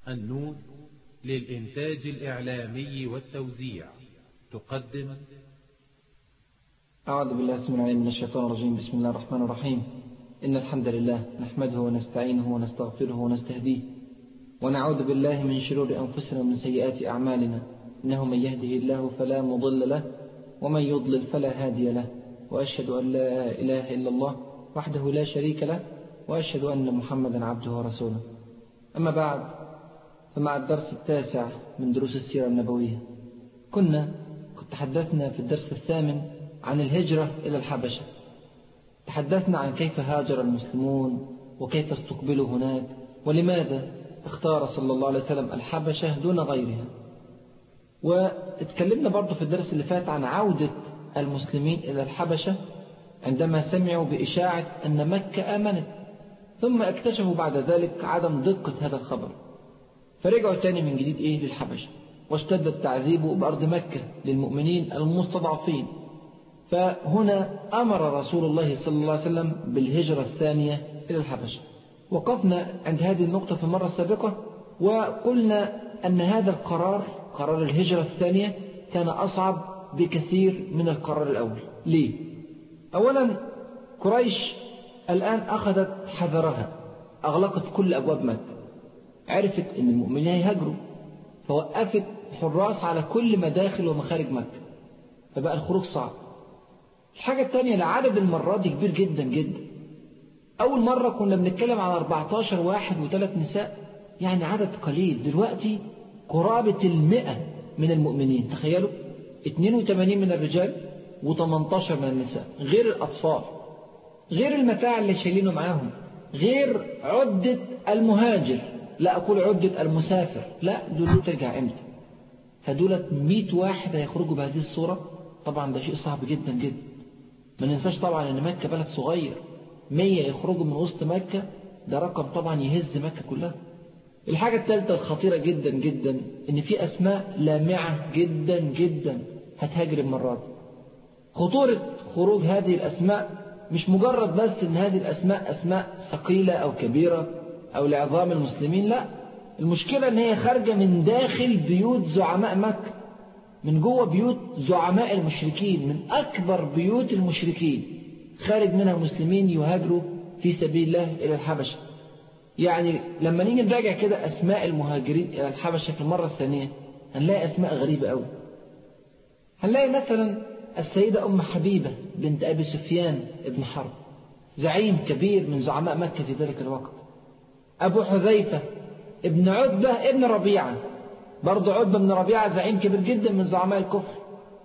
النون للإنتاج الإعلامي والتوزيع تقدم أعوذ بالله اسم العليم من الشيطان الرجيم بسم الله الرحمن الرحيم إن الحمد لله نحمده ونستعينه ونستغفره ونستهديه ونعوذ بالله من شرور أنفسنا ومن سيئات أعمالنا إنه من يهده الله فلا مضل له ومن يضلل فلا هادي له وأشهد أن لا إله إلا الله وحده لا شريك له وأشهد أن محمدا عبده ورسوله أما بعد فمع الدرس التاسع من دروس السيرة النبوية كنا قد تحدثنا في الدرس الثامن عن الهجرة إلى الحبشة تحدثنا عن كيف هاجر المسلمون وكيف استقبلوا هناك ولماذا اختار صلى الله عليه وسلم الحبشة دون غيرها واتكلمنا برضو في الدرس اللي فات عن عودة المسلمين إلى الحبشة عندما سمعوا بإشاعة أن مكة آمنت ثم اكتشفوا بعد ذلك عدم دقة هذا الخبر فرجعوا تاني من جديد إيه للحبشة واشتد التعذيب بأرض مكة للمؤمنين المستضعفين فهنا أمر رسول الله صلى الله عليه وسلم بالهجرة الثانية إلى الحبشة وقفنا عند هذه النقطة في المرة السابقة وقلنا أن هذا القرار قرار الهجرة الثانية كان أصعب بكثير من القرار الأول ليه؟ أولا قريش الآن أخذت حذرها أغلقت كل أبواب مكة عرفت أن المؤمنين هيهاجروا فوقفت حراس على كل مداخل ومخارج مكة فبقى الخروج صعب الحاجة الثانية لعدد المرات دي كبير جدا جدا أول مرة كنا بنتكلم على 14 واحد وثلاث نساء يعني عدد قليل دلوقتي قرابة المئة من المؤمنين تخيلوا 82 من الرجال و18 من النساء غير الأطفال غير المتاع اللي شايلينه معاهم غير عدة المهاجر لا أقول عدة المسافر لا دول ترجع امتى فدولت 100 واحد هيخرجوا بهذه الصورة طبعا ده شيء صعب جدا جدا ما ننساش طبعا ان مكة بلد صغير 100 يخرجوا من وسط مكة ده رقم طبعا يهز مكة كلها الحاجة الثالثة الخطيرة جدا جدا ان في اسماء لامعة جدا جدا هتهاجر المرة دي خطورة خروج هذه الاسماء مش مجرد بس ان هذه الاسماء اسماء ثقيلة او كبيرة او لعظام المسلمين لا المشكلة ان هي خارجة من داخل بيوت زعماء مكة من جوه بيوت زعماء المشركين من اكبر بيوت المشركين خارج منها مسلمين يهاجروا في سبيل الله الى الحبشة يعني لما نيجي نراجع كده اسماء المهاجرين الى الحبشة في المرة الثانية هنلاقي اسماء غريبة قوي هنلاقي مثلا السيدة أم حبيبة بنت أبي سفيان ابن حرب زعيم كبير من زعماء مكة في ذلك الوقت أبو حذيفة ابن عتبة ابن ربيعة برضه عتبة بن ربيعة زعيم كبير جدا من زعماء الكفر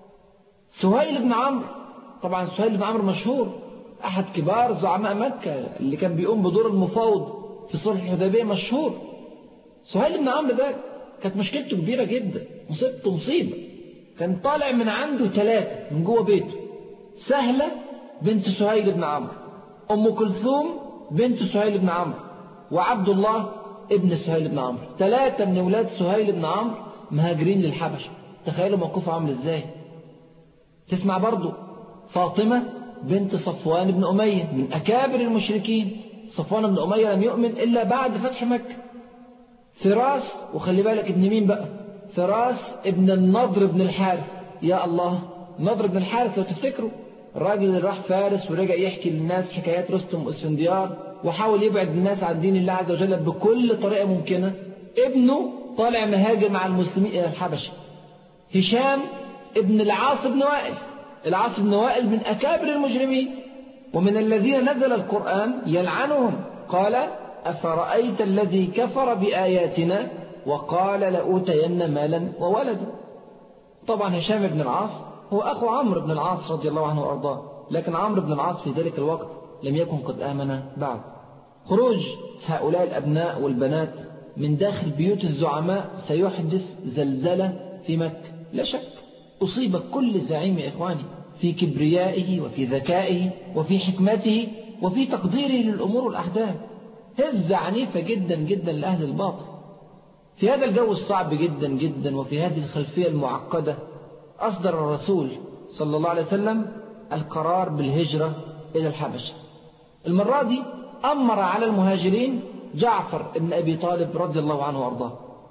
سهيل بن عمرو طبعا سهيل بن عمرو مشهور أحد كبار زعماء مكة اللي كان بيقوم بدور المفاوض في صلح الحديبية مشهور سهيل بن عمرو ده كانت مشكلته كبيرة جدا مصيبته مصيبة كان طالع من عنده ثلاثة من جوه بيته سهلة بنت سهيل بن عمرو أم كلثوم بنت سهيل بن عمرو وعبد الله ابن سهيل بن عمرو ثلاثة من أولاد سهيل بن عمرو مهاجرين للحبشة تخيلوا موقفه عامل ازاي تسمع برضو فاطمة بنت صفوان بن أمية من أكابر المشركين صفوان بن أمية لم يؤمن إلا بعد فتح مكة فراس وخلي بالك ابن مين بقى فراس ابن النضر بن الحارث يا الله نضر بن الحارث لو تفتكروا الراجل اللي راح فارس ورجع يحكي للناس حكايات رستم واسفنديار وحاول يبعد الناس عن دين الله عز وجل بكل طريقة ممكنة ابنه طالع مهاجر مع المسلمين إلى الحبشة هشام ابن العاص بن وائل العاص بن وائل من أكابر المجرمين ومن الذين نزل القرآن يلعنهم قال أفرأيت الذي كفر بآياتنا وقال لأوتين مالا وولدا طبعا هشام بن العاص هو أخو عمرو بن العاص رضي الله عنه وأرضاه لكن عمرو بن العاص في ذلك الوقت لم يكن قد آمن بعد خروج هؤلاء الأبناء والبنات من داخل بيوت الزعماء سيحدث زلزلة في مكة لا شك أصيب كل زعيم يا إخواني في كبريائه وفي ذكائه وفي حكمته وفي تقديره للأمور والأحداث هزة عنيفة جدا جدا لأهل الباطل في هذا الجو الصعب جدا جدا وفي هذه الخلفية المعقدة أصدر الرسول صلى الله عليه وسلم القرار بالهجرة إلى الحبشة المرة دي أمر على المهاجرين جعفر بن أبي طالب رضي الله عنه وأرضاه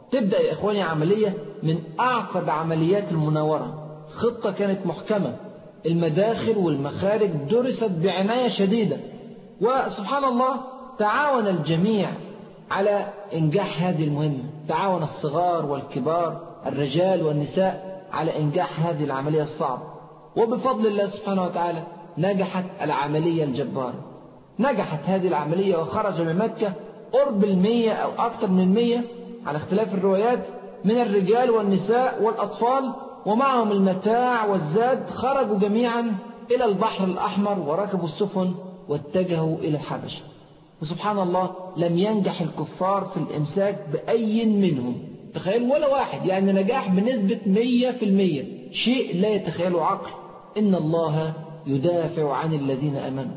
تبدأ يا إخواني عملية من أعقد عمليات المناورة خطة كانت محكمة المداخل والمخارج درست بعناية شديدة وسبحان الله تعاون الجميع على إنجاح هذه المهمة تعاون الصغار والكبار الرجال والنساء على إنجاح هذه العملية الصعبة وبفضل الله سبحانه وتعالى نجحت العملية الجبارة نجحت هذه العملية وخرج من مكة قرب المية أو أكثر من المية على اختلاف الروايات من الرجال والنساء والأطفال ومعهم المتاع والزاد خرجوا جميعا إلى البحر الأحمر وركبوا السفن واتجهوا إلى الحبشة وسبحان الله لم ينجح الكفار في الإمساك بأي منهم تخيل ولا واحد يعني نجاح بنسبة مية في المية شيء لا يتخيله عقل إن الله يدافع عن الذين أمنوا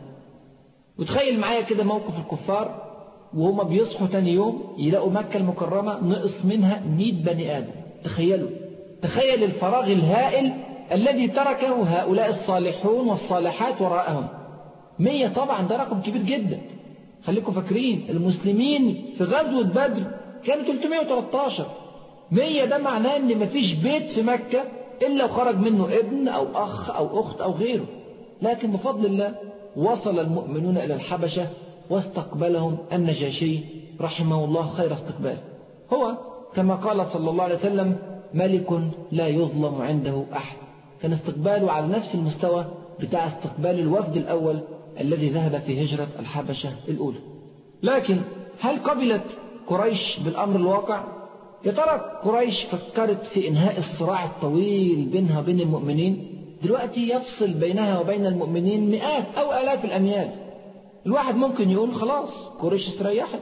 وتخيل معايا كده موقف الكفار وهما بيصحوا تاني يوم يلاقوا مكة المكرمة نقص منها 100 بني آدم تخيلوا تخيل الفراغ الهائل الذي تركه هؤلاء الصالحون والصالحات وراءهم مية طبعا ده رقم كبير جدا خليكم فاكرين المسلمين في غزوة بدر كانوا 313 مية ده معناه ان مفيش بيت في مكة الا وخرج منه ابن او اخ او اخت او غيره لكن بفضل الله وصل المؤمنون الى الحبشة واستقبلهم النجاشي رحمه الله خير استقبال هو كما قال صلى الله عليه وسلم ملك لا يظلم عنده أحد كان استقباله على نفس المستوى بتاع استقبال الوفد الأول الذي ذهب في هجرة الحبشة الأولى لكن هل قبلت قريش بالأمر الواقع؟ يا ترى قريش فكرت في إنهاء الصراع الطويل بينها وبين المؤمنين دلوقتي يفصل بينها وبين المؤمنين مئات أو آلاف الأميال الواحد ممكن يقول خلاص قريش استريحت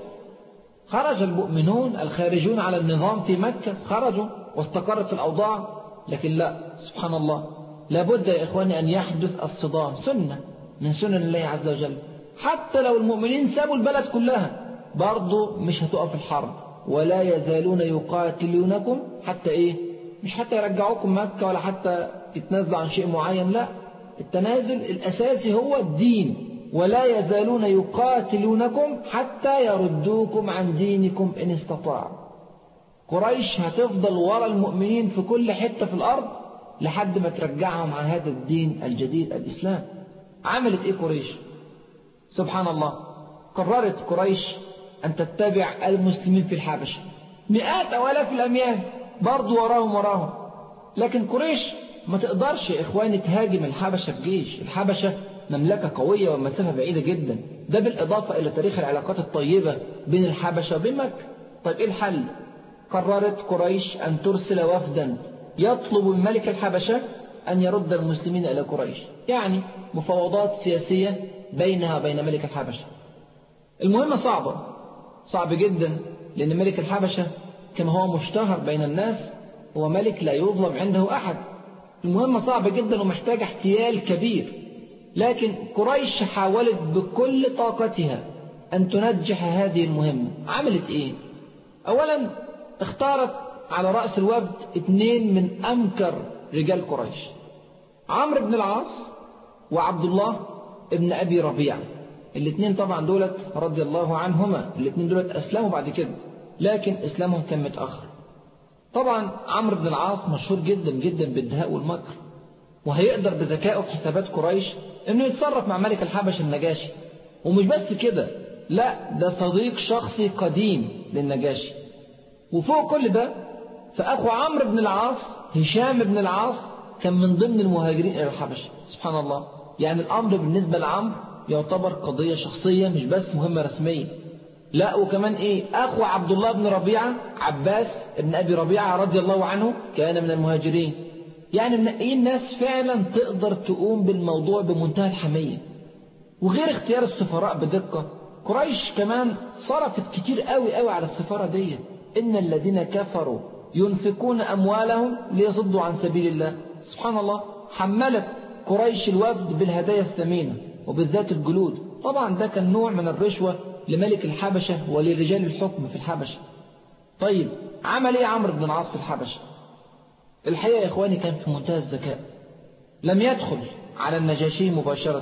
خرج المؤمنون الخارجون على النظام في مكة خرجوا واستقرت الأوضاع لكن لا سبحان الله لابد يا إخواني أن يحدث الصدام سنة من سنن الله عز وجل حتى لو المؤمنين سابوا البلد كلها برضه مش هتقف الحرب ولا يزالون يقاتلونكم حتى إيه مش حتى يرجعوكم مكة ولا حتى يتنازلوا عن شيء معين لا التنازل الأساسي هو الدين ولا يزالون يقاتلونكم حتى يردوكم عن دينكم إن استطاعوا قريش هتفضل ورا المؤمنين في كل حتة في الأرض لحد ما ترجعهم عن هذا الدين الجديد الإسلام عملت إيه قريش سبحان الله قررت قريش أن تتبع المسلمين في الحبشة مئات أو آلاف الأميال برضو وراهم وراهم لكن قريش ما تقدرش يا إخواني تهاجم الحبشة بجيش الحبشة مملكة قوية والمسافة بعيدة جدا ده بالإضافة إلى تاريخ العلاقات الطيبة بين الحبشة وبين مكة طيب إيه الحل قررت قريش أن ترسل وفدا يطلب من ملك الحبشة أن يرد المسلمين إلى قريش يعني مفاوضات سياسية بينها وبين ملك الحبشة المهمة صعبة صعب جدا لأن ملك الحبشة كما هو مشتهر بين الناس هو ملك لا يظلم عنده أحد المهمة صعبة جدا ومحتاجة احتيال كبير لكن قريش حاولت بكل طاقتها أن تنجح هذه المهمة عملت إيه؟ أولا اختارت على رأس الوفد اثنين من أمكر رجال قريش عمرو بن العاص وعبد الله ابن أبي ربيعة الاثنين طبعا دولت رضي الله عنهما الاثنين دولت أسلموا بعد كده لكن إسلامهم كان متأخر طبعا عمرو بن العاص مشهور جدا جدا بالدهاء والمكر وهيقدر بذكائه في حسابات قريش انه يتصرف مع ملك الحبش النجاشي ومش بس كده لا ده صديق شخصي قديم للنجاشي وفوق كل ده فأخو عمرو بن العاص هشام بن العاص كان من ضمن المهاجرين إلى الحبشة سبحان الله يعني الأمر بالنسبة لعمرو يعتبر قضية شخصية مش بس مهمة رسمية لا وكمان ايه اخو عبد الله بن ربيعة عباس ابن ابي ربيعة رضي الله عنه كان من المهاجرين يعني منقيين ناس فعلا تقدر تقوم بالموضوع بمنتهى الحمية وغير اختيار السفراء بدقة قريش كمان صرفت كتير قوي قوي على السفارة ديت إن الذين كفروا ينفقون أموالهم ليصدوا عن سبيل الله سبحان الله حملت قريش الوفد بالهدايا الثمينة وبالذات الجلود طبعا ده كان نوع من الرشوة لملك الحبشة ولرجال الحكم في الحبشة طيب عمل ايه عمرو بن العاص في الحبشة الحقيقة يا إخواني كان في منتهى الذكاء لم يدخل على النجاشي مباشرة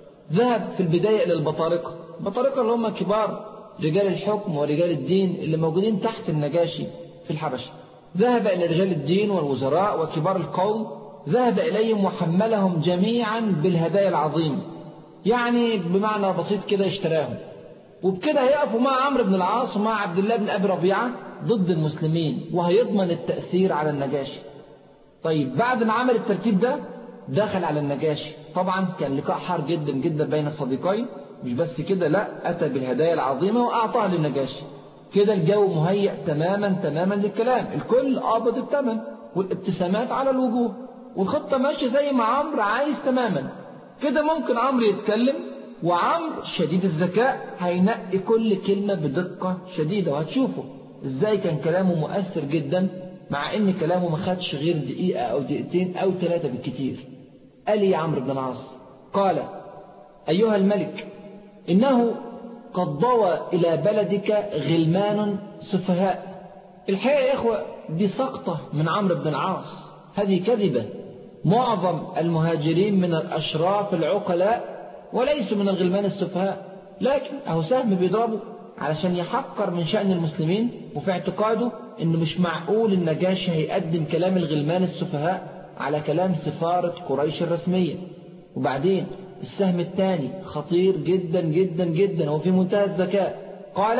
ذهب في البداية إلى البطارقة البطارقة اللي هم كبار رجال الحكم ورجال الدين اللي موجودين تحت النجاشي في الحبشة ذهب إلى رجال الدين والوزراء وكبار القوم ذهب إليهم وحملهم جميعا بالهدايا العظيمة يعني بمعنى بسيط كده اشتراهم وبكده هيقفوا مع عمرو بن العاص ومع عبد الله بن أبي ربيعة ضد المسلمين وهيضمن التأثير على النجاشي طيب بعد ما عمل الترتيب ده دخل على النجاشي طبعا كان لقاء حار جدا جدا بين الصديقين مش بس كده لا أتى بالهدايا العظيمة وأعطاها للنجاشي كده الجو مهيأ تماما تماما للكلام الكل قابض الثمن والابتسامات على الوجوه والخطة ماشية زي ما عمرو عايز تماما كده ممكن عمرو يتكلم وعمرو شديد الذكاء هينقي كل كلمة بدقة شديدة وهتشوفوا ازاي كان كلامه مؤثر جدا مع ان كلامه ما خدش غير دقيقة او دقيقتين او ثلاثة بالكتير قال يا عمرو بن العاص قال ايها الملك انه قد ضوى الى بلدك غلمان سفهاء الحقيقة يا اخوة دي سقطة من عمرو بن العاص هذه كذبة معظم المهاجرين من الأشراف العقلاء وليسوا من الغلمان السفهاء لكن أهو سهم بيضربه علشان يحقر من شأن المسلمين وفي اعتقاده إنه مش معقول النجاشي هيقدم كلام الغلمان السفهاء على كلام سفارة قريش الرسمية وبعدين السهم الثاني خطير جدا جدا جدا وفي منتهى الذكاء قال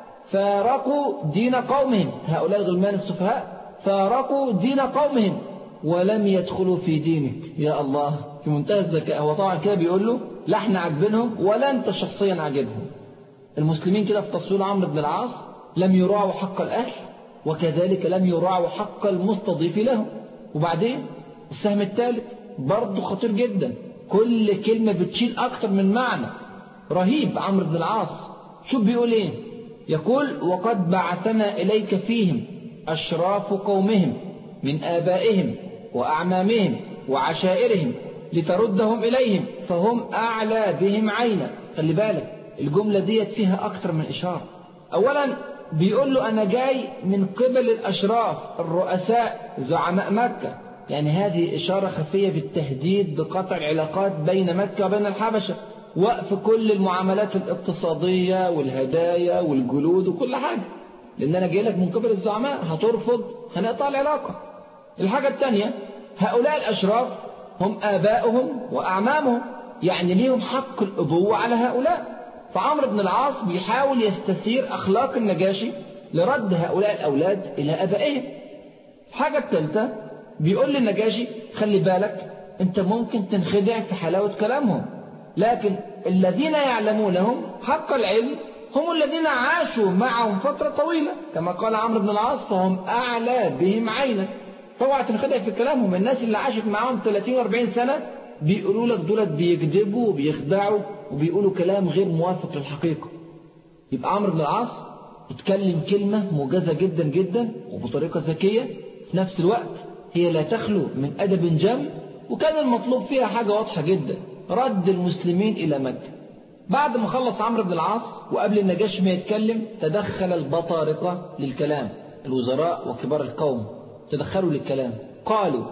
فارقوا دين قومهم هؤلاء الغلمان السفهاء فارقوا دين قومهم ولم يدخلوا في دينك يا الله في منتهى الذكاء هو طبعا كده بيقول له لا احنا عاجبينهم ولا انت شخصيا عاجبهم المسلمين كده في تصوير عمرو بن العاص لم يراعوا حق الاهل وكذلك لم يراعوا حق المستضيف لهم وبعدين السهم الثالث برضه خطير جدا كل كلمة بتشيل أكتر من معنى رهيب عمرو بن العاص شوف بيقول ايه يقول وقد بعثنا إليك فيهم أشراف قومهم من آبائهم وأعمامهم وعشائرهم لتردهم إليهم فهم أعلى بهم عينا خلي بالك الجملة ديت فيها أكتر من إشارة أولا بيقول له أنا جاي من قبل الأشراف الرؤساء زعماء مكة يعني هذه إشارة خفية بالتهديد بقطع العلاقات بين مكة وبين الحبشة وقف كل المعاملات الاقتصادية والهدايا والجلود وكل حاجة لأن أنا جاي لك من قبل الزعماء هترفض هنقطع العلاقة الحاجة الثانية هؤلاء الأشراف هم آباؤهم وأعمامهم يعني ليهم حق الأبوة على هؤلاء فعمرو بن العاص بيحاول يستثير أخلاق النجاشي لرد هؤلاء الأولاد إلى أبائهم الحاجة الثالثة بيقول للنجاشي خلي بالك أنت ممكن تنخدع في حلاوة كلامهم لكن الذين يعلمونهم حق العلم هم الذين عاشوا معهم فترة طويلة كما قال عمرو بن العاص فهم أعلى بهم عينا فاوعى تنخدع في كلامهم الناس اللي عاشت معاهم 30 و40 سنة بيقولوا لك دولت بيكذبوا وبيخدعوا وبيقولوا كلام غير موافق للحقيقة يبقى عمرو بن العاص اتكلم كلمة موجزة جدا جدا وبطريقة ذكية في نفس الوقت هي لا تخلو من أدب جم وكان المطلوب فيها حاجة واضحة جدا رد المسلمين إلى مكة بعد ما خلص عمرو بن العاص وقبل النجاشي ما يتكلم تدخل البطارقة للكلام الوزراء وكبار القوم تدخلوا للكلام قالوا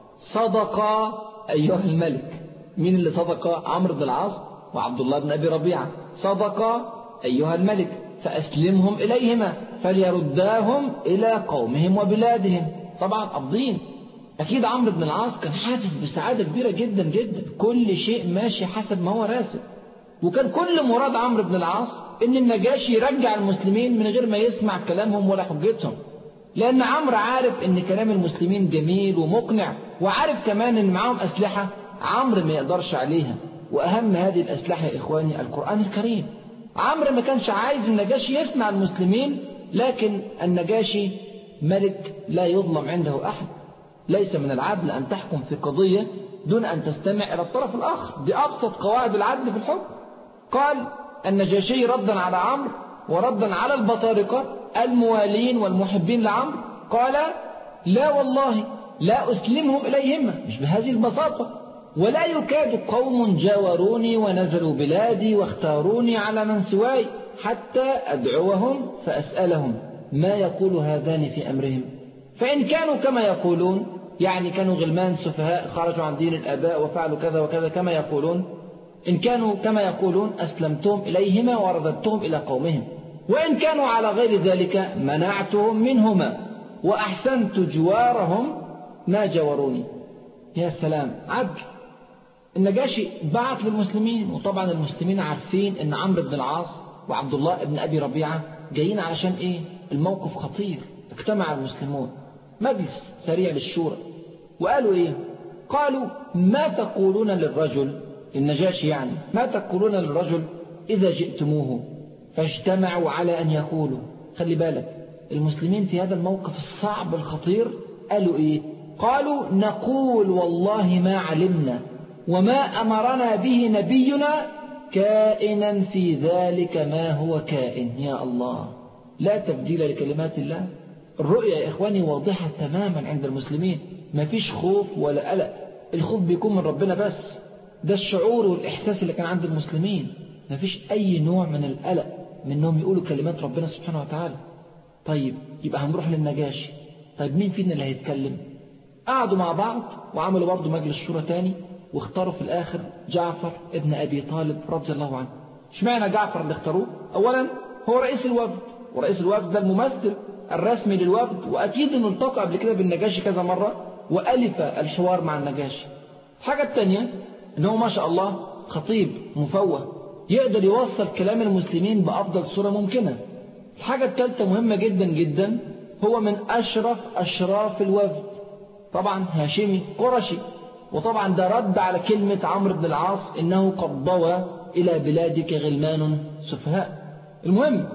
صدق أيها الملك مين اللي صدق عمرو بن العاص وعبد الله بن أبي ربيعة صدق أيها الملك فأسلمهم إليهما فليرداهم إلى قومهم وبلادهم طبعا قابضين أكيد عمرو بن العاص كان حاسس بسعادة كبيرة جدا جدا كل شيء ماشي حسب ما هو راسم وكان كل مراد عمرو بن العاص إن النجاشي يرجع المسلمين من غير ما يسمع كلامهم ولا حجتهم لأن عمرو عارف إن كلام المسلمين جميل ومقنع وعارف كمان إن معاهم أسلحة عمرو ما يقدرش عليها وأهم هذه الأسلحة يا إخواني القرآن الكريم عمرو ما كانش عايز النجاشي يسمع المسلمين لكن النجاشي ملك لا يظلم عنده أحد ليس من العدل أن تحكم في قضية دون أن تستمع إلى الطرف الآخر دي أبسط قواعد العدل في الحكم قال النجاشي ردا على عمرو وردا على البطارقة الموالين والمحبين لعمرو قال لا والله لا أسلمهم إليهما مش بهذه البساطة ولا يكاد قوم جاوروني ونزلوا بلادي واختاروني على من سواي حتى أدعوهم فأسألهم ما يقول هذان في أمرهم فإن كانوا كما يقولون يعني كانوا غلمان سفهاء خرجوا عن دين الآباء وفعلوا كذا وكذا كما يقولون إن كانوا كما يقولون أسلمتهم إليهما ورددتهم إلى قومهم وإن كانوا على غير ذلك منعتهم منهما وأحسنت جوارهم ما جوروني يا سلام عدل النجاشي بعت للمسلمين وطبعا المسلمين عارفين ان عمرو بن العاص وعبد الله بن ابي ربيعه جايين علشان ايه الموقف خطير اجتمع المسلمون مجلس سريع للشورى وقالوا ايه قالوا ما تقولون للرجل النجاشي يعني ما تقولون للرجل اذا جئتموه فاجتمعوا على ان يقولوا خلي بالك المسلمين في هذا الموقف الصعب الخطير قالوا ايه قالوا نقول والله ما علمنا وما امرنا به نبينا كائنا في ذلك ما هو كائن يا الله لا تبديل لكلمات الله الرؤية يا إخواني واضحة تماما عند المسلمين ما فيش خوف ولا قلق الخوف بيكون من ربنا بس ده الشعور والإحساس اللي كان عند المسلمين ما فيش أي نوع من القلق من أنهم يقولوا كلمات ربنا سبحانه وتعالى طيب يبقى هنروح للنجاشي طيب مين فينا اللي هيتكلم قعدوا مع بعض وعملوا برضه مجلس شورى تاني واختاروا في الآخر جعفر ابن أبي طالب رضي الله عنه اشمعنى جعفر اللي اختاروه أولا هو رئيس الوفد ورئيس الوفد ده الممثل الرسمي للوفد وأكيد انه التقى قبل كده بالنجاشي كذا مرة وألف الحوار مع النجاشي الحاجة الثانية ان هو ما شاء الله خطيب مفوه يقدر يوصل كلام المسلمين بأفضل صورة ممكنة الحاجة الثالثة مهمة جدا جدا هو من أشرف أشراف الوفد طبعا هاشمي قرشي وطبعا ده رد على كلمة عمرو بن العاص إنه قد ضوى إلى بلادك غلمان سفهاء المهم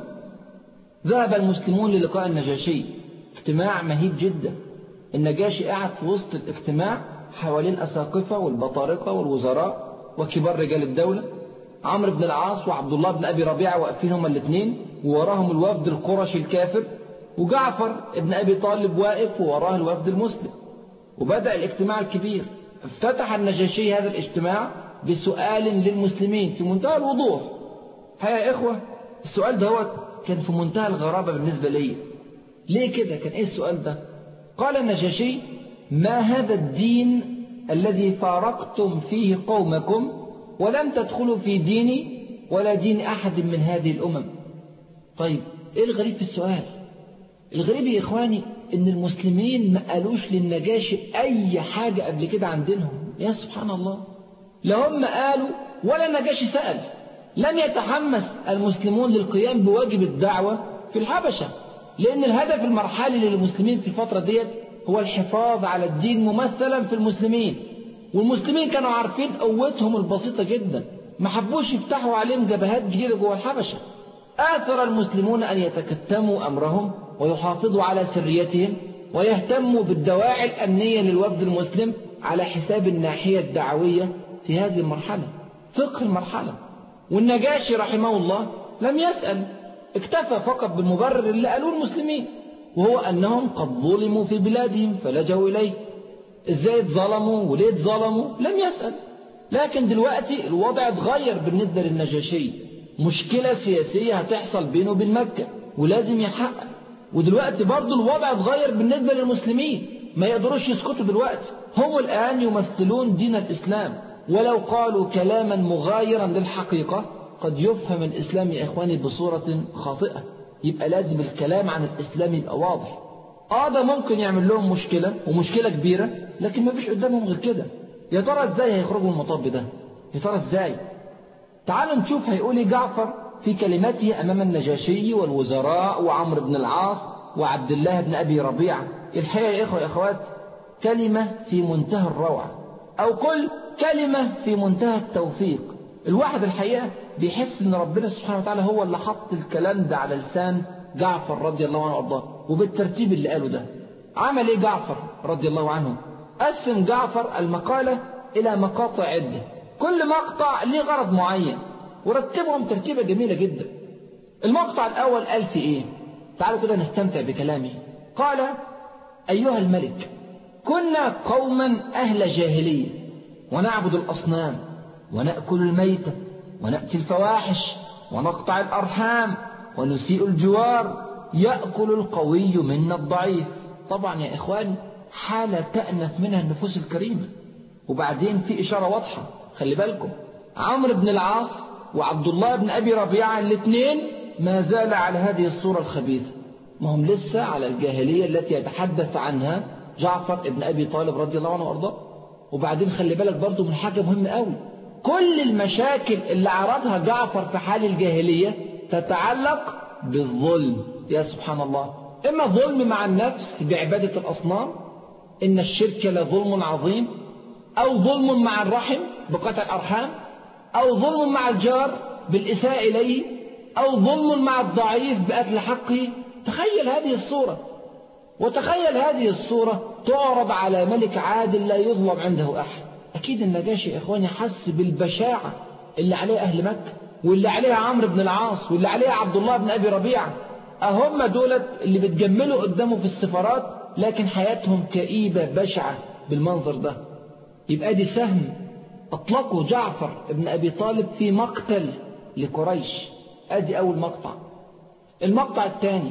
ذهب المسلمون للقاء النجاشي اجتماع مهيب جدا النجاشي قاعد في وسط الاجتماع حوالين الأساقفة والبطارقة والوزراء وكبار رجال الدولة عمرو بن العاص وعبد الله بن أبي ربيعة واقفين هما الاثنين ووراهم الوفد القرشي الكافر وجعفر ابن أبي طالب واقف ووراه الوفد المسلم وبدأ الاجتماع الكبير افتتح النجاشي هذا الاجتماع بسؤال للمسلمين في منتهى الوضوح هيا يا إخوة السؤال ده هو كان في منتهى الغرابة بالنسبة لي ليه كده كان ايه السؤال ده قال النجاشي ما هذا الدين الذي فارقتم فيه قومكم ولم تدخلوا في ديني ولا دين أحد من هذه الأمم طيب ايه الغريب في السؤال الغريب يا إخواني إن المسلمين ما قالوش للنجاشي أي حاجة قبل كده عن دينهم يا سبحان الله لا هم قالوا ولا النجاشي سأل لم يتحمس المسلمون للقيام بواجب الدعوة في الحبشة لأن الهدف المرحلي للمسلمين في الفترة ديت هو الحفاظ على الدين ممثلا في المسلمين والمسلمين كانوا عارفين قوتهم البسيطة جدا ما حبوش يفتحوا عليهم جبهات جديدة جوه الحبشة آثر المسلمون أن يتكتموا أمرهم ويحافظوا على سريتهم ويهتموا بالدواعي الأمنية للوفد المسلم على حساب الناحية الدعوية في هذه المرحلة فقه المرحلة والنجاشي رحمه الله لم يسأل اكتفى فقط بالمبرر اللي قالوه المسلمين وهو أنهم قد ظلموا في بلادهم فلجوا إليه ازاي اتظلموا وليه اتظلموا لم يسأل لكن دلوقتي الوضع اتغير بالنسبة للنجاشي مشكلة سياسية هتحصل بينه وبين مكة ولازم يحقق ودلوقتي برضه الوضع اتغير بالنسبة للمسلمين ما يقدروش يسكتوا دلوقتي هم الآن يمثلون دين الإسلام ولو قالوا كلاما مغايرا للحقيقة قد يفهم الإسلام يا إخواني بصورة خاطئة يبقى لازم الكلام عن الإسلام يبقى واضح آه ده ممكن يعمل لهم مشكلة ومشكلة كبيرة لكن ما فيش قدامهم غير كده يا ترى ازاي هيخرجوا من المطب ده يا ترى ازاي تعالوا نشوف هيقول ايه جعفر في كلمته أمام النجاشي والوزراء وعمرو بن العاص وعبد الله بن أبي ربيعة الحقيقة يا إخوة يا إخوات كلمة في منتهى الروعة أو كل كلمة في منتهى التوفيق الواحد الحقيقة بيحس ان ربنا سبحانه وتعالى هو اللي حط الكلام ده على لسان جعفر رضي الله عنه وارضاه وبالترتيب اللي قاله ده عمل ايه جعفر رضي الله عنه قسم جعفر المقالة الى مقاطع عدة كل مقطع ليه غرض معين ورتبهم ترتيبة جميلة جدا المقطع الاول قال في ايه تعالوا كده نستمتع بكلامه قال ايها الملك كنا قوما اهل جاهلية ونعبد الاصنام ونأكل الميتة ونأتي الفواحش ونقطع الأرحام ونسيء الجوار يأكل القوي منا الضعيف طبعا يا إخواني حالة تأنف منها النفوس الكريمة وبعدين في إشارة واضحة خلي بالكم عمرو بن العاص وعبد الله بن أبي ربيعة الاثنين ما زال على هذه الصورة الخبيثة ما هم لسه على الجاهلية التي يتحدث عنها جعفر ابن أبي طالب رضي الله عنه وأرضاه وبعدين خلي بالك برضه من حاجة مهمة قوي كل المشاكل اللي عرضها جعفر في حال الجاهلية تتعلق بالظلم يا سبحان الله إما ظلم مع النفس بعبادة الأصنام إن الشرك لظلم عظيم أو ظلم مع الرحم بقطع الأرحام أو ظلم مع الجار بالإساءة إليه أو ظلم مع الضعيف بأكل حقه تخيل هذه الصورة وتخيل هذه الصورة تعرض على ملك عادل لا يظلم عنده أحد أكيد النجاشي يا إخواني حس بالبشاعة اللي عليها أهل مكة واللي عليها عمرو بن العاص واللي عليها عبد الله بن أبي ربيعة أهم دولت اللي بتجملوا قدامه في السفارات لكن حياتهم كئيبة بشعة بالمنظر ده يبقى دي سهم أطلقه جعفر بن أبي طالب في مقتل لقريش أدي أول مقطع المقطع الثاني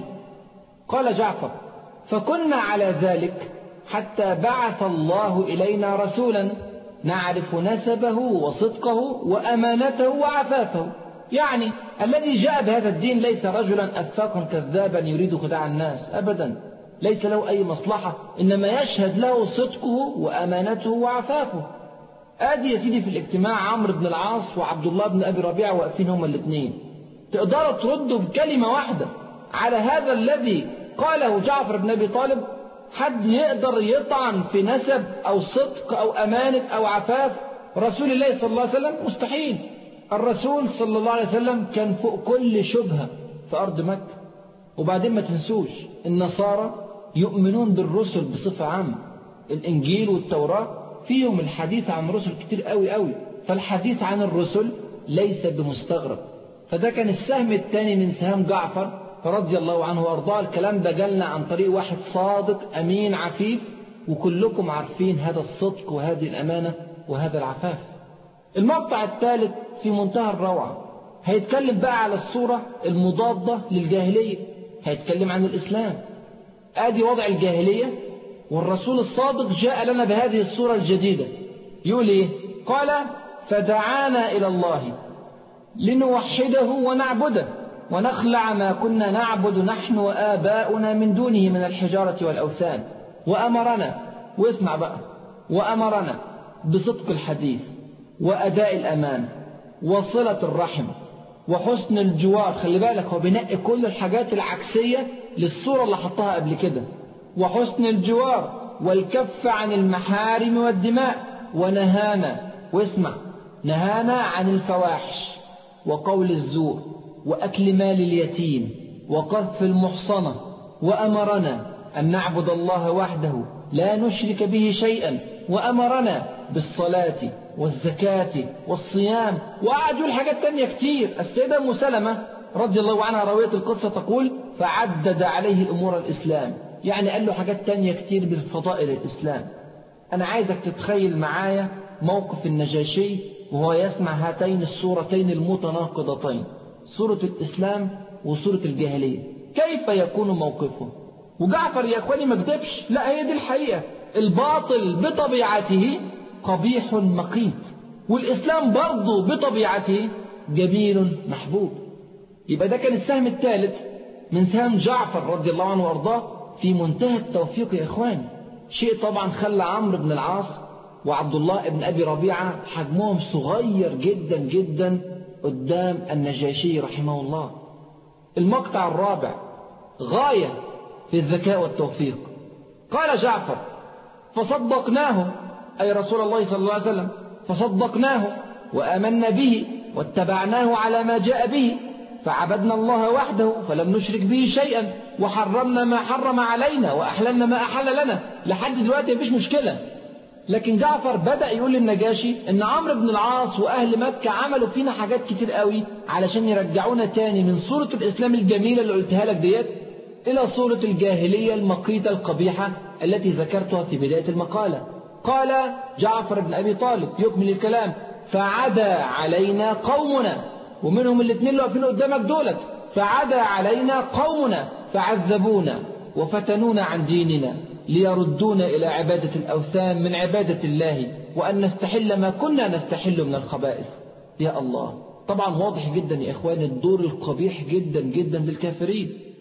قال جعفر فكنا على ذلك حتى بعث الله إلينا رسولا نعرف نسبه وصدقه وأمانته وعفافه يعني الذي جاء بهذا الدين ليس رجلا أفاقا كذابا يريد خداع الناس أبدا ليس له أي مصلحة إنما يشهد له صدقه وأمانته وعفافه آدي يا سيدي في الاجتماع عمرو بن العاص وعبد الله بن أبي ربيعة واقفين هما الاثنين تقدروا تردوا بكلمة واحدة على هذا الذي قاله جعفر بن أبي طالب حد يقدر يطعن في نسب أو صدق أو أمانة أو عفاف رسول الله صلى الله عليه وسلم مستحيل الرسول صلى الله عليه وسلم كان فوق كل شبهة في أرض مكة وبعدين ما تنسوش النصارى يؤمنون بالرسل بصفة عامة الإنجيل والتوراة فيهم الحديث عن رسل كتير قوي قوي فالحديث عن الرسل ليس بمستغرب فده كان السهم الثاني من سهام جعفر رضي الله عنه وارضاه الكلام ده جالنا عن طريق واحد صادق امين عفيف وكلكم عارفين هذا الصدق وهذه الامانه وهذا العفاف المقطع الثالث في منتهى الروعه هيتكلم بقى على الصوره المضاده للجاهليه هيتكلم عن الاسلام ادي وضع الجاهليه والرسول الصادق جاء لنا بهذه الصوره الجديده يقول ايه قال فدعانا الى الله لنوحده ونعبده ونخلع ما كنا نعبد نحن وآباؤنا من دونه من الحجارة والأوثان وأمرنا واسمع بقى وأمرنا بصدق الحديث وأداء الأمان وصلة الرحم وحسن الجوار خلي بالك هو بينقي كل الحاجات العكسية للصورة اللي حطها قبل كده وحسن الجوار والكف عن المحارم والدماء ونهانا واسمع نهانا عن الفواحش وقول الزور وأكل مال اليتيم وقذف المحصنة وأمرنا أن نعبد الله وحده لا نشرك به شيئا وأمرنا بالصلاة والزكاة والصيام وقعد يقول حاجات تانية كتير السيدة أم سلمة رضي الله عنها راوية القصة تقول فعدد عليه أمور الإسلام يعني قال له حاجات تانية كتير من فضائل الإسلام أنا عايزك تتخيل معايا موقف النجاشي وهو يسمع هاتين الصورتين المتناقضتين سورة الإسلام وسورة الجاهلية كيف يكون موقفه وجعفر يا أخواني ما كذبش لا هي دي الحقيقة الباطل بطبيعته قبيح مقيت والإسلام برضه بطبيعته جميل محبوب يبقى ده كان السهم الثالث من سهم جعفر رضي الله عنه وارضاه في منتهى التوفيق يا اخواني شيء طبعا خلى عمرو بن العاص وعبد الله بن ابي ربيعه حجمهم صغير جدا جدا قدام النجاشي رحمه الله المقطع الرابع غايه في الذكاء والتوفيق قال جعفر فصدقناه اي رسول الله صلى الله عليه وسلم فصدقناه وامنا به واتبعناه على ما جاء به فعبدنا الله وحده فلم نشرك به شيئا وحرمنا ما حرم علينا وأحللنا ما أحل لنا لحد دلوقتي مفيش مشكلة لكن جعفر بدأ يقول للنجاشي إن عمرو بن العاص وأهل مكة عملوا فينا حاجات كتير قوي علشان يرجعونا تاني من صورة الإسلام الجميلة اللي قلتها لك ديت إلى صورة الجاهلية المقيتة القبيحة التي ذكرتها في بداية المقالة قال جعفر بن أبي طالب يكمل الكلام فعدا علينا قومنا ومنهم الاثنين اللي واقفين قدامك دولت فعدا علينا قومنا فعذبونا وفتنونا عن ديننا ليردونا إلى عبادة الأوثان من عبادة الله وأن نستحل ما كنا نستحل من الخبائث يا الله طبعا واضح جدا يا إخواني الدور القبيح جدا جدا للكافرين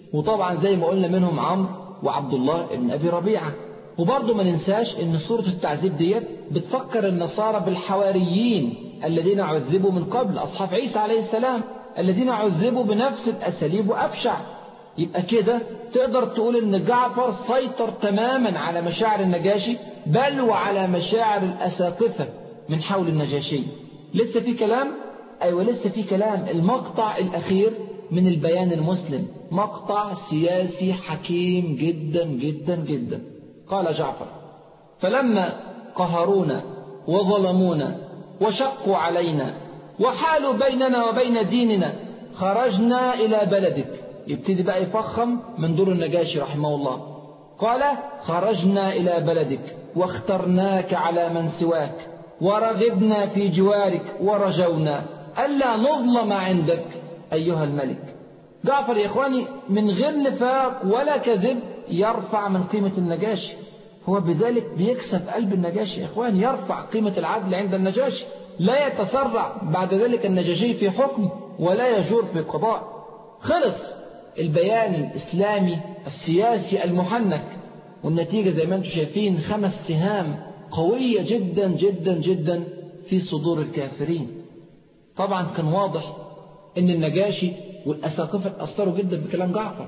وطبعا زي ما قلنا منهم عمرو وعبد الله بن أبي ربيعة وبرضه ما ننساش ان سورة التعذيب ديت بتفكر النصارى بالحواريين الذين عذبوا من قبل أصحاب عيسى عليه السلام الذين عذبوا بنفس الأساليب وأبشع يبقى كده تقدر تقول ان جعفر سيطر تماما على مشاعر النجاشي بل وعلى مشاعر الأساقفة من حول النجاشي لسه في كلام أيوة لسه في كلام المقطع الأخير من البيان المسلم مقطع سياسي حكيم جدا جدا جدا قال جعفر فلما قهرونا وظلمونا وشقوا علينا وحالوا بيننا وبين ديننا خرجنا إلى بلدك يبتدي بقى يفخم من دور النجاشي رحمه الله قال خرجنا إلى بلدك واخترناك على من سواك ورغبنا في جوارك ورجونا ألا نظلم عندك أيها الملك جعفر يا إخواني من غير نفاق ولا كذب يرفع من قيمة النجاشي هو بذلك بيكسب قلب النجاشي يا إخواني يرفع قيمة العدل عند النجاشي لا يتسرع بعد ذلك النجاشي في حكم ولا يجور في قضاء خلص البيان الإسلامي السياسي المحنك والنتيجة زي ما انتم شايفين خمس سهام قوية جدا جدا جدا في صدور الكافرين طبعا كان واضح ان النجاشي والأساقفة اتأثروا جدا بكلام جعفر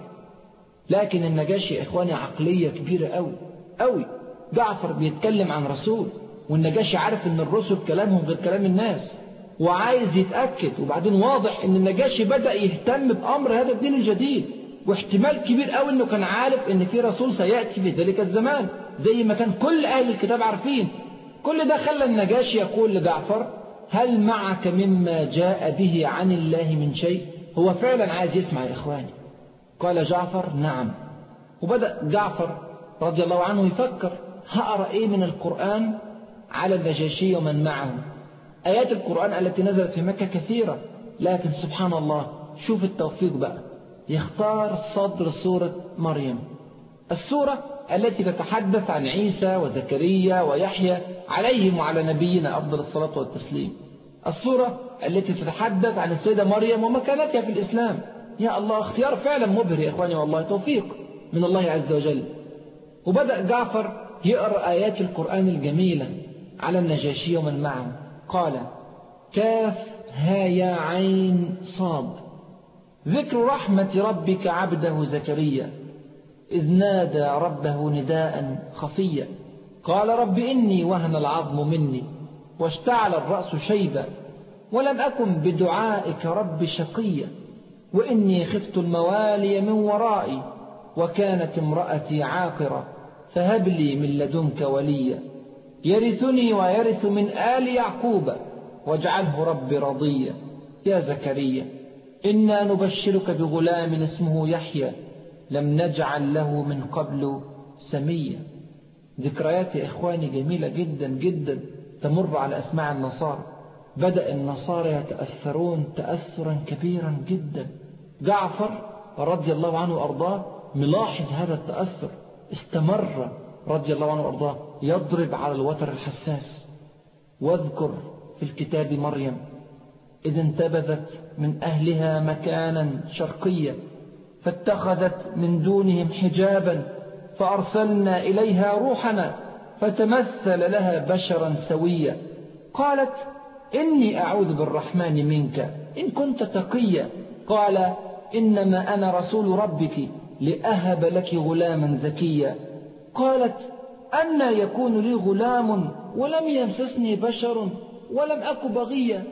لكن النجاشي يا إخواني عقلية كبيرة أوي أوي جعفر بيتكلم عن رسول والنجاشي عارف ان الرسل كلامهم غير كلام الناس وعايز يتأكد وبعدين واضح ان النجاشي بدأ يهتم بأمر هذا الدين الجديد واحتمال كبير قوي انه كان عارف ان في رسول سيأتي في ذلك الزمان زي ما كان كل اهل الكتاب عارفين كل ده خلى النجاشي يقول لجعفر هل معك مما جاء به عن الله من شيء هو فعلا عايز يسمع يا إخواني قال جعفر نعم وبدأ جعفر رضي الله عنه يفكر هقرأ إيه من القرآن على النجاشي ومن معه آيات القرآن التي نزلت في مكة كثيرة لكن سبحان الله شوف التوفيق بقى يختار صدر سورة مريم السورة التي تتحدث عن عيسى وزكريا ويحيى عليهم وعلى نبينا أفضل الصلاة والتسليم السورة التي تتحدث عن السيدة مريم ومكانتها في الإسلام يا الله اختيار فعلا مبهر يا إخواني والله توفيق من الله عز وجل وبدأ جعفر يقرأ آيات القرآن الجميلة على النجاشي ومن معه قال كاف ها يا عين صاد ذكر رحمة ربك عبده زكريا إذ نادى ربه نداء خفيا قال رب إني وهن العظم مني واشتعل الرأس شيبا ولم أكن بدعائك رب شقيا وإني خفت الموالي من ورائي وكانت امرأتي عاقرة فهب لي من لدنك وليا يرثني ويرث من آل يعقوب واجعله رب رضيا يا زكريا إنا نبشرك بغلام اسمه يحيى لم نجعل له من قبل سميا ذكريات يا إخواني جميلة جدا جدا تمر على أسماع النصارى بدأ النصارى يتأثرون تأثرا كبيرا جدا جعفر رضي الله عنه وأرضاه ملاحظ هذا التأثر استمر رضي الله عنه وأرضاه يضرب على الوتر الحساس واذكر في الكتاب مريم إذ انتبذت من أهلها مكانا شرقيا فاتخذت من دونهم حجابا فأرسلنا إليها روحنا فتمثل لها بشرا سويا قالت إني أعوذ بالرحمن منك إن كنت تقيا قال إنما أنا رسول ربك لأهب لك غلاما زكيا قالت أنا يكون لي غلام ولم يمسسني بشر ولم أك بغيا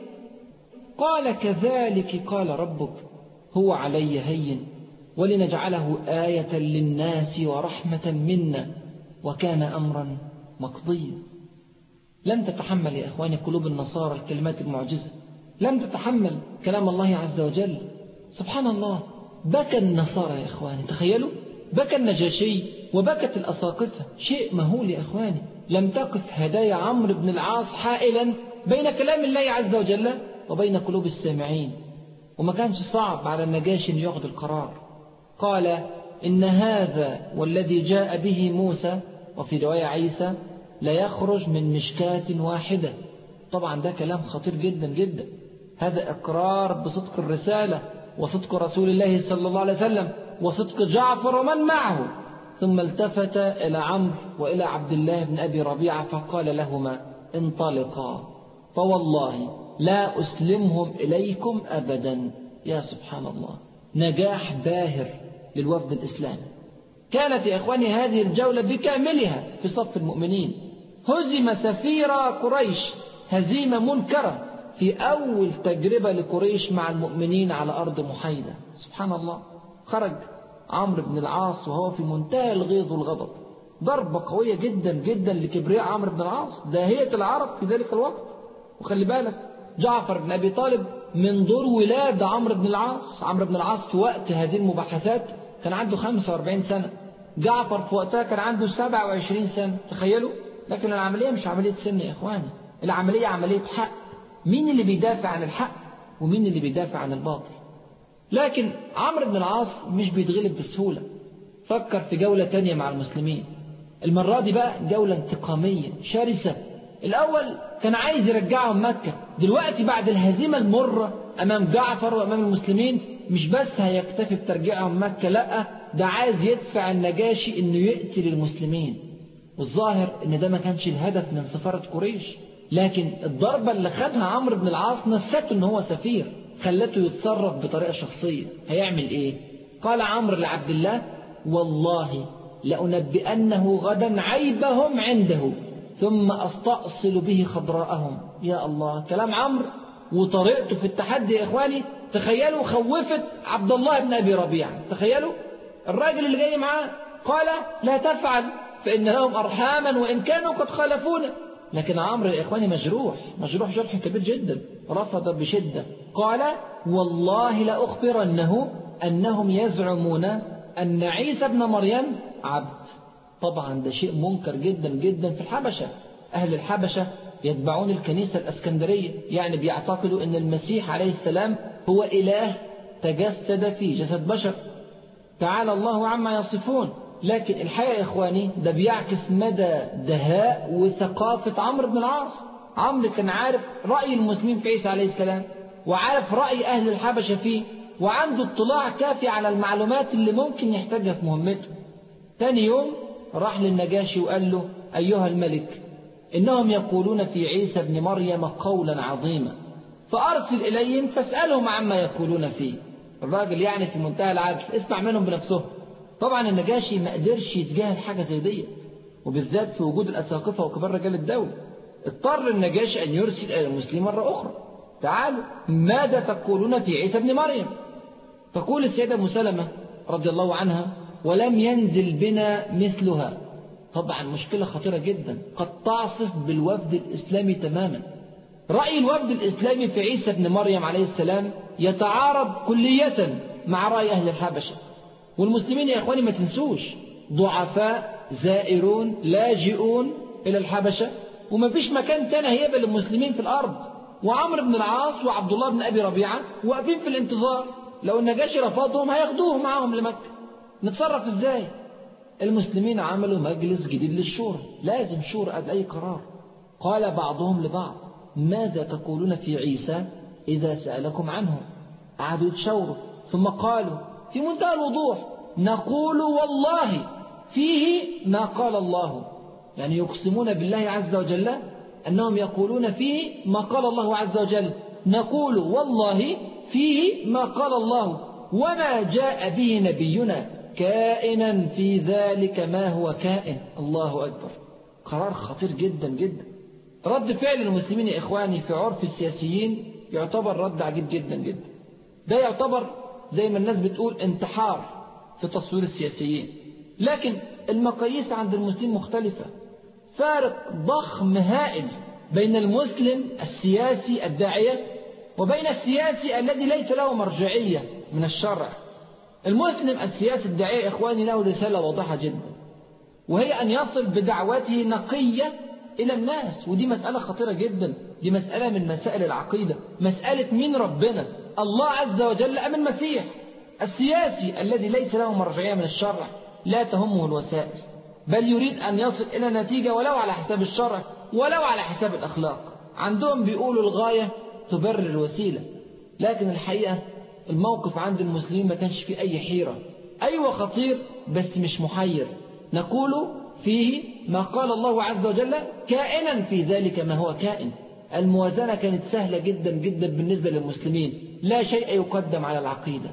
قال كذلك قال ربك هو علي هين ولنجعله آية للناس ورحمة منا وكان أمرا مقضيا لم تتحمل يا إخواني قلوب النصارى الكلمات المعجزة لم تتحمل كلام الله عز وجل سبحان الله بكى النصارى يا إخواني تخيلوا بكى النجاشي وبكت الأساقفة شيء مهول يا إخواني لم تقف هدايا عمرو بن العاص حائلا بين كلام الله عز وجل وبين قلوب السامعين وما كانش صعب على النجاشي أن ياخذ القرار قال إن هذا والذي جاء به موسى وفي رواية عيسى لا يخرج من مشكاة واحدة طبعا ده كلام خطير جدا جدا هذا إقرار بصدق الرسالة وصدق رسول الله صلى الله عليه وسلم وصدق جعفر ومن معه ثم التفت إلى عمرو وإلى عبد الله بن أبي ربيعة فقال لهما انطلقا فوالله لا أسلمهم إليكم أبدا يا سبحان الله نجاح باهر للوفد الإسلامي كانت يا إخواني هذه الجولة بكاملها في صف المؤمنين هزم سفير قريش هزيمة منكرة في أول تجربة لقريش مع المؤمنين على أرض محايدة سبحان الله خرج عمرو بن العاص وهو في منتهى الغيظ والغضب ضربة قوية جدا جدا لكبرياء عمرو بن العاص داهية العرب في ذلك الوقت وخلي بالك جعفر بن أبي طالب من دور ولاد عمرو بن العاص عمرو بن العاص في وقت هذه المباحثات كان عنده 45 سنة جعفر في وقتها كان عنده 27 سنة تخيلوا لكن العملية مش عملية سن يا إخواني العملية عملية حق مين اللي بيدافع عن الحق ومين اللي بيدافع عن الباطل لكن عمرو بن العاص مش بيتغلب بسهولة فكر في جولة تانية مع المسلمين المرة دي بقى جولة انتقامية شرسة الأول كان عايز يرجعهم مكة دلوقتي بعد الهزيمة المرة أمام جعفر وأمام المسلمين مش بس هيكتفي بترجيعهم مكة لأ ده عايز يدفع النجاشي إنه يقتل المسلمين والظاهر إن ده ما كانش الهدف من سفارة قريش لكن الضربة اللي خدها عمرو بن العاص نسته إن هو سفير خلته يتصرف بطريقة شخصية هيعمل إيه؟ قال عمرو لعبد الله والله لأنبئنه غدا عيبهم عنده ثم أستأصل به خضراءهم يا الله كلام عمرو وطريقته في التحدي يا إخواني تخيلوا خوفت عبد الله بن أبي ربيعة تخيلوا الراجل اللي جاي معاه قال لا تفعل فإن لهم أرحاما وإن كانوا قد خالفونا لكن عمرو يا إخواني مجروح مجروح جرح كبير جدا رفض بشدة قال والله لأخبرنه أنهم يزعمون أن عيسى ابن مريم عبد طبعا ده شيء منكر جدا جدا في الحبشة أهل الحبشة يتبعون الكنيسة الأسكندرية يعني بيعتقدوا أن المسيح عليه السلام هو إله تجسد في جسد بشر تعالى الله عما يصفون لكن الحقيقة يا إخواني ده بيعكس مدى دهاء وثقافة عمرو بن العاص عمرو كان عارف رأي المسلمين في عيسى عليه السلام وعارف رأي أهل الحبشة فيه وعنده اطلاع كافي على المعلومات اللي ممكن يحتاجها في مهمته ثاني يوم راح للنجاشي وقال له أيها الملك إنهم يقولون في عيسى ابن مريم قولا عظيما فأرسل إليهم فاسألهم عما يقولون فيه الراجل يعني في منتهى العدل اسمع منهم بنفسهم طبعا النجاشي ما قدرش يتجاهل حاجة زي دي وبالذات في وجود الأساقفة وكبار رجال الدولة اضطر النجاشي أن يرسل إلى المسلمين مرة أخرى تعالوا ماذا تقولون في عيسى ابن مريم تقول السيدة مسلمة رضي الله عنها ولم ينزل بنا مثلها طبعا مشكلة خطيرة جدا قد تعصف بالوفد الإسلامي تماما رأي الوفد الإسلامي في عيسى ابن مريم عليه السلام يتعارض كلية مع رأي أهل الحبشة والمسلمين يا إخواني ما تنسوش ضعفاء زائرون لاجئون إلى الحبشة وما فيش مكان تاني هيقبل المسلمين في الأرض وعمرو بن العاص وعبد الله بن أبي ربيعة واقفين في الانتظار لو النجاشي رفضهم هياخدوهم معاهم لمكة نتصرف ازاي المسلمين عملوا مجلس جديد للشورى لازم شورى قبل أي قرار قال بعضهم لبعض ماذا تقولون في عيسى إذا سألكم عنه قعدوا يتشاوروا ثم قالوا في منتهى الوضوح نقول والله فيه ما قال الله يعني يقسمون بالله عز وجل أنهم يقولون فيه ما قال الله عز وجل نقول والله فيه ما قال الله وما جاء به نبينا كائنا في ذلك ما هو كائن الله أكبر قرار خطير جدا جدا رد فعل المسلمين يا إخواني في عرف السياسيين يعتبر رد عجيب جدا جدا ده يعتبر زي ما الناس بتقول انتحار في تصوير السياسيين لكن المقاييس عند المسلمين مختلفة فارق ضخم هائل بين المسلم السياسي الداعية وبين السياسي الذي ليس له مرجعية من الشرع المسلم السياسي الداعية إخواني له رسالة واضحة جدا وهي أن يصل بدعوته نقية إلى الناس ودي مسألة خطيرة جدا دي مسألة من مسائل العقيدة مسألة مين ربنا الله عز وجل أم المسيح السياسي الذي ليس له مرجعية من الشرع لا تهمه الوسائل بل يريد أن يصل إلى نتيجة ولو على حساب الشرع ولو على حساب الأخلاق عندهم بيقولوا الغاية تبرر الوسيلة لكن الحقيقة الموقف عند المسلمين ما كانش فيه أي حيرة أيوة خطير بس مش محير نقول فيه ما قال الله عز وجل كائنا في ذلك ما هو كائن الموازنة كانت سهلة جدا جدا بالنسبة للمسلمين لا شيء يقدم على العقيدة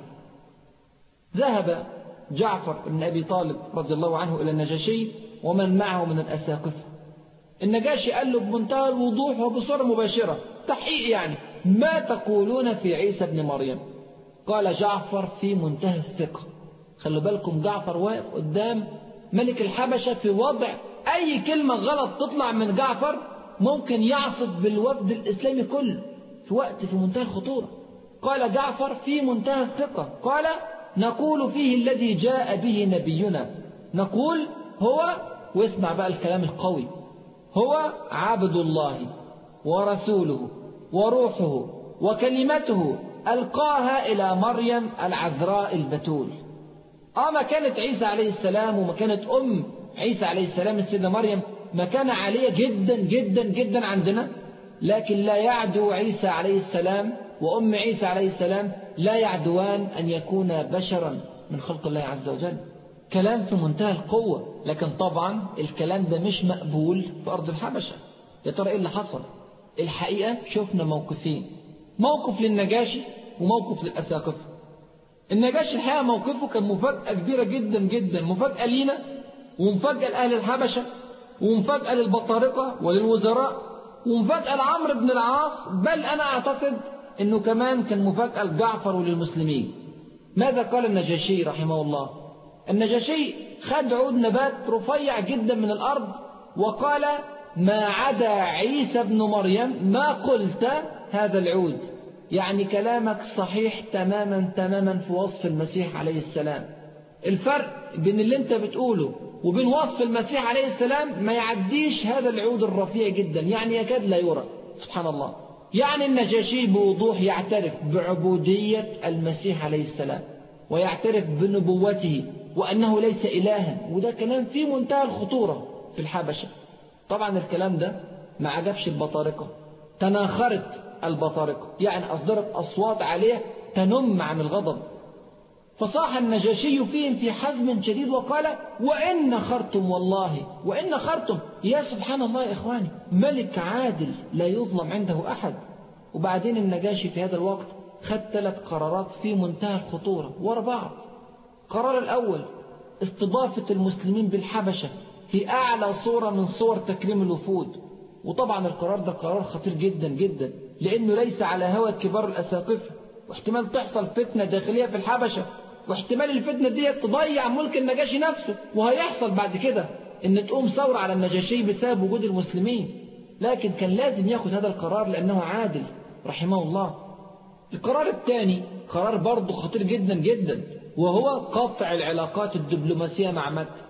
ذهب جعفر بن أبي طالب رضي الله عنه إلى النجاشي ومن معه من الأساقفة النجاشي قال له بمنتهى الوضوح وبصورة مباشرة تحقيق يعني ما تقولون في عيسى بن مريم قال جعفر في منتهى الثقة خلوا بالكم جعفر واقف قدام ملك الحبشة في وضع أي كلمة غلط تطلع من جعفر ممكن يعصف بالوفد الإسلامي كله في وقت في منتهى الخطورة قال جعفر في منتهى الثقة قال نقول فيه الذي جاء به نبينا نقول هو واسمع بقى الكلام القوي هو عبد الله ورسوله وروحه وكلمته ألقاها إلى مريم العذراء البتول آه مكانة عيسى عليه السلام ومكانة أم عيسى عليه السلام السيدة مريم مكانة عالية جدا جدا جدا عندنا لكن لا يعدو عيسى عليه السلام وأم عيسى عليه السلام لا يعدوان أن يكون بشرا من خلق الله عز وجل كلام في منتهى القوة لكن طبعا الكلام ده مش مقبول في أرض الحبشة يا ترى إيه اللي حصل الحقيقة شفنا موقفين موقف للنجاشي وموقف للأساقفة النجاشي الحقيقة موقفه كان مفاجأة كبيرة جدا جدا مفاجأة لينا ومفاجأة لأهل الحبشة ومفاجأة للبطارقة وللوزراء ومفاجأة لعمرو بن العاص بل أنا أعتقد أنه كمان كان مفاجأة لجعفر وللمسلمين ماذا قال النجاشي رحمه الله النجاشي خد عود نبات رفيع جدا من الأرض وقال ما عدا عيسى بن مريم ما قلت هذا العود يعني كلامك صحيح تماما تماما في وصف المسيح عليه السلام الفرق بين اللي انت بتقوله وبين وصف المسيح عليه السلام ما يعديش هذا العود الرفيع جدا يعني يكاد لا يرى سبحان الله يعني النجاشي بوضوح يعترف بعبودية المسيح عليه السلام ويعترف بنبوته وأنه ليس إلها وده كلام في منتهى الخطورة في الحبشة طبعا الكلام ده ما عجبش البطارقة تناخرت البطارقة يعني أصدرت أصوات عليه تنم عن الغضب فصاح النجاشي فيهم في حزم شديد وقال وإن نخرتم والله وإن نخرتم يا سبحان الله يا إخواني ملك عادل لا يظلم عنده أحد وبعدين النجاشي في هذا الوقت خد ثلاث قرارات في منتهى الخطورة ورا بعض القرار الأول استضافة المسلمين بالحبشة في أعلى صورة من صور تكريم الوفود وطبعا القرار ده قرار خطير جدا جدا لأنه ليس على هوى كبار الأساقفة واحتمال تحصل فتنة داخلية في الحبشة واحتمال الفتنة دي تضيع ملك النجاشي نفسه وهيحصل بعد كده ان تقوم ثورة على النجاشي بسبب وجود المسلمين لكن كان لازم ياخذ هذا القرار لأنه عادل رحمه الله القرار الثاني قرار برضه خطير جدا جدا وهو قطع العلاقات الدبلوماسية مع مكة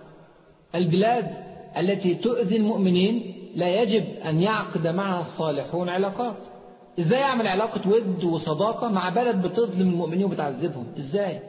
البلاد التي تؤذي المؤمنين لا يجب أن يعقد معها الصالحون علاقات ازاي يعمل علاقة ود وصداقة مع بلد بتظلم المؤمنين وبتعذبهم ازاي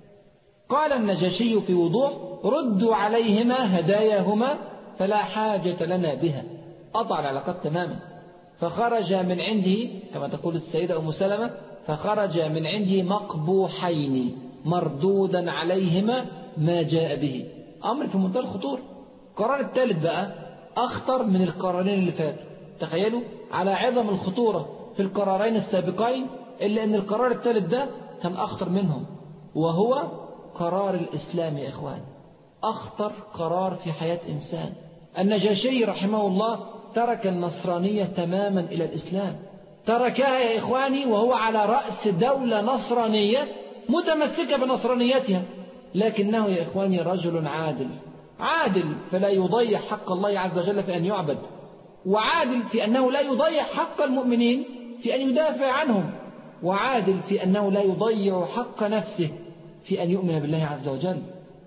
قال النجاشي في وضوح ردوا عليهما هداياهما فلا حاجة لنا بها قطع العلاقات تماما فخرج من عنده كما تقول السيدة أم سلمة فخرج من عنده مقبوحين مردودا عليهما ما جاء به أمر في منتهى الخطورة القرار الثالث بقى أخطر من القرارين اللي فاتوا تخيلوا على عظم الخطورة في القرارين السابقين إلا أن القرار الثالث ده كان أخطر منهم وهو قرار الإسلام يا إخوان أخطر قرار في حياة إنسان النجاشي رحمه الله ترك النصرانية تماما إلى الإسلام تركها يا إخواني وهو على رأس دولة نصرانية متمسكة بنصرانيتها لكنه يا إخواني رجل عادل عادل فلا يضيع حق الله عز وجل في أن يعبد وعادل في أنه لا يضيع حق المؤمنين في أن يدافع عنهم وعادل في أنه لا يضيع حق نفسه في أن يؤمن بالله عز وجل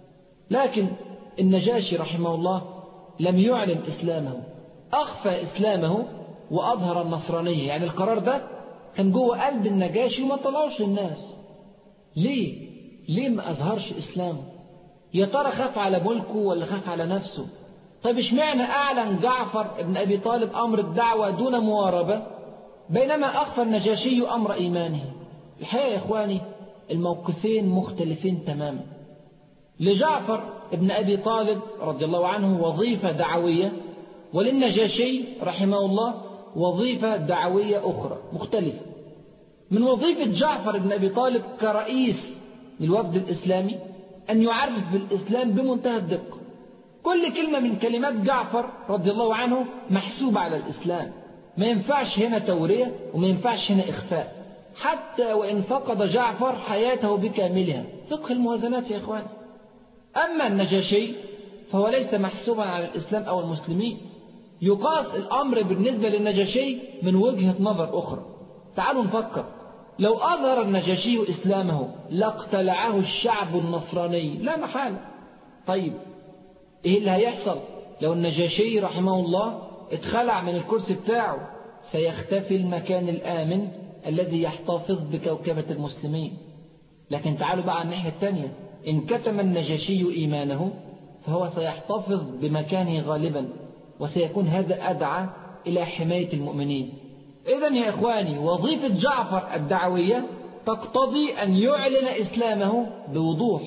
لكن النجاشي رحمه الله لم يعلن إسلامه أخفى إسلامه وأظهر النصرانية يعني القرار ده كان جوه قلب النجاشي وما طلعوش للناس ليه؟ ليه ما أظهرش إسلامه؟ يا ترى خاف على ملكه ولا خاف على نفسه؟ طيب اشمعنى أعلن جعفر بن أبي طالب أمر الدعوة دون مواربة بينما أخفى النجاشي أمر إيمانه الحقيقة يا إخواني الموقفين مختلفين تماما لجعفر ابن أبي طالب رضي الله عنه وظيفة دعوية وللنجاشي رحمه الله وظيفة دعوية أخرى مختلفة من وظيفة جعفر بن أبي طالب كرئيس للوفد الإسلامي أن يعرف بالإسلام بمنتهى الدقة كل كلمة من كلمات جعفر رضي الله عنه محسوبة على الإسلام ما ينفعش هنا تورية وما ينفعش هنا إخفاء حتى وإن فقد جعفر حياته بكاملها فقه الموازنات يا إخوان أما النجاشي فهو ليس محسوبا على الإسلام أو المسلمين يقاس الأمر بالنسبة للنجاشي من وجهة نظر أخرى تعالوا نفكر لو أظهر النجاشي إسلامه لاقتلعه الشعب النصراني لا محالة طيب إيه اللي هيحصل لو النجاشي رحمه الله اتخلع من الكرسي بتاعه سيختفي المكان الآمن الذي يحتفظ بكوكبة المسلمين لكن تعالوا بقى على الناحية الثانية إن كتم النجاشي إيمانه فهو سيحتفظ بمكانه غالبا وسيكون هذا أدعى إلى حماية المؤمنين إذا يا إخواني وظيفة جعفر الدعوية تقتضي أن يعلن إسلامه بوضوح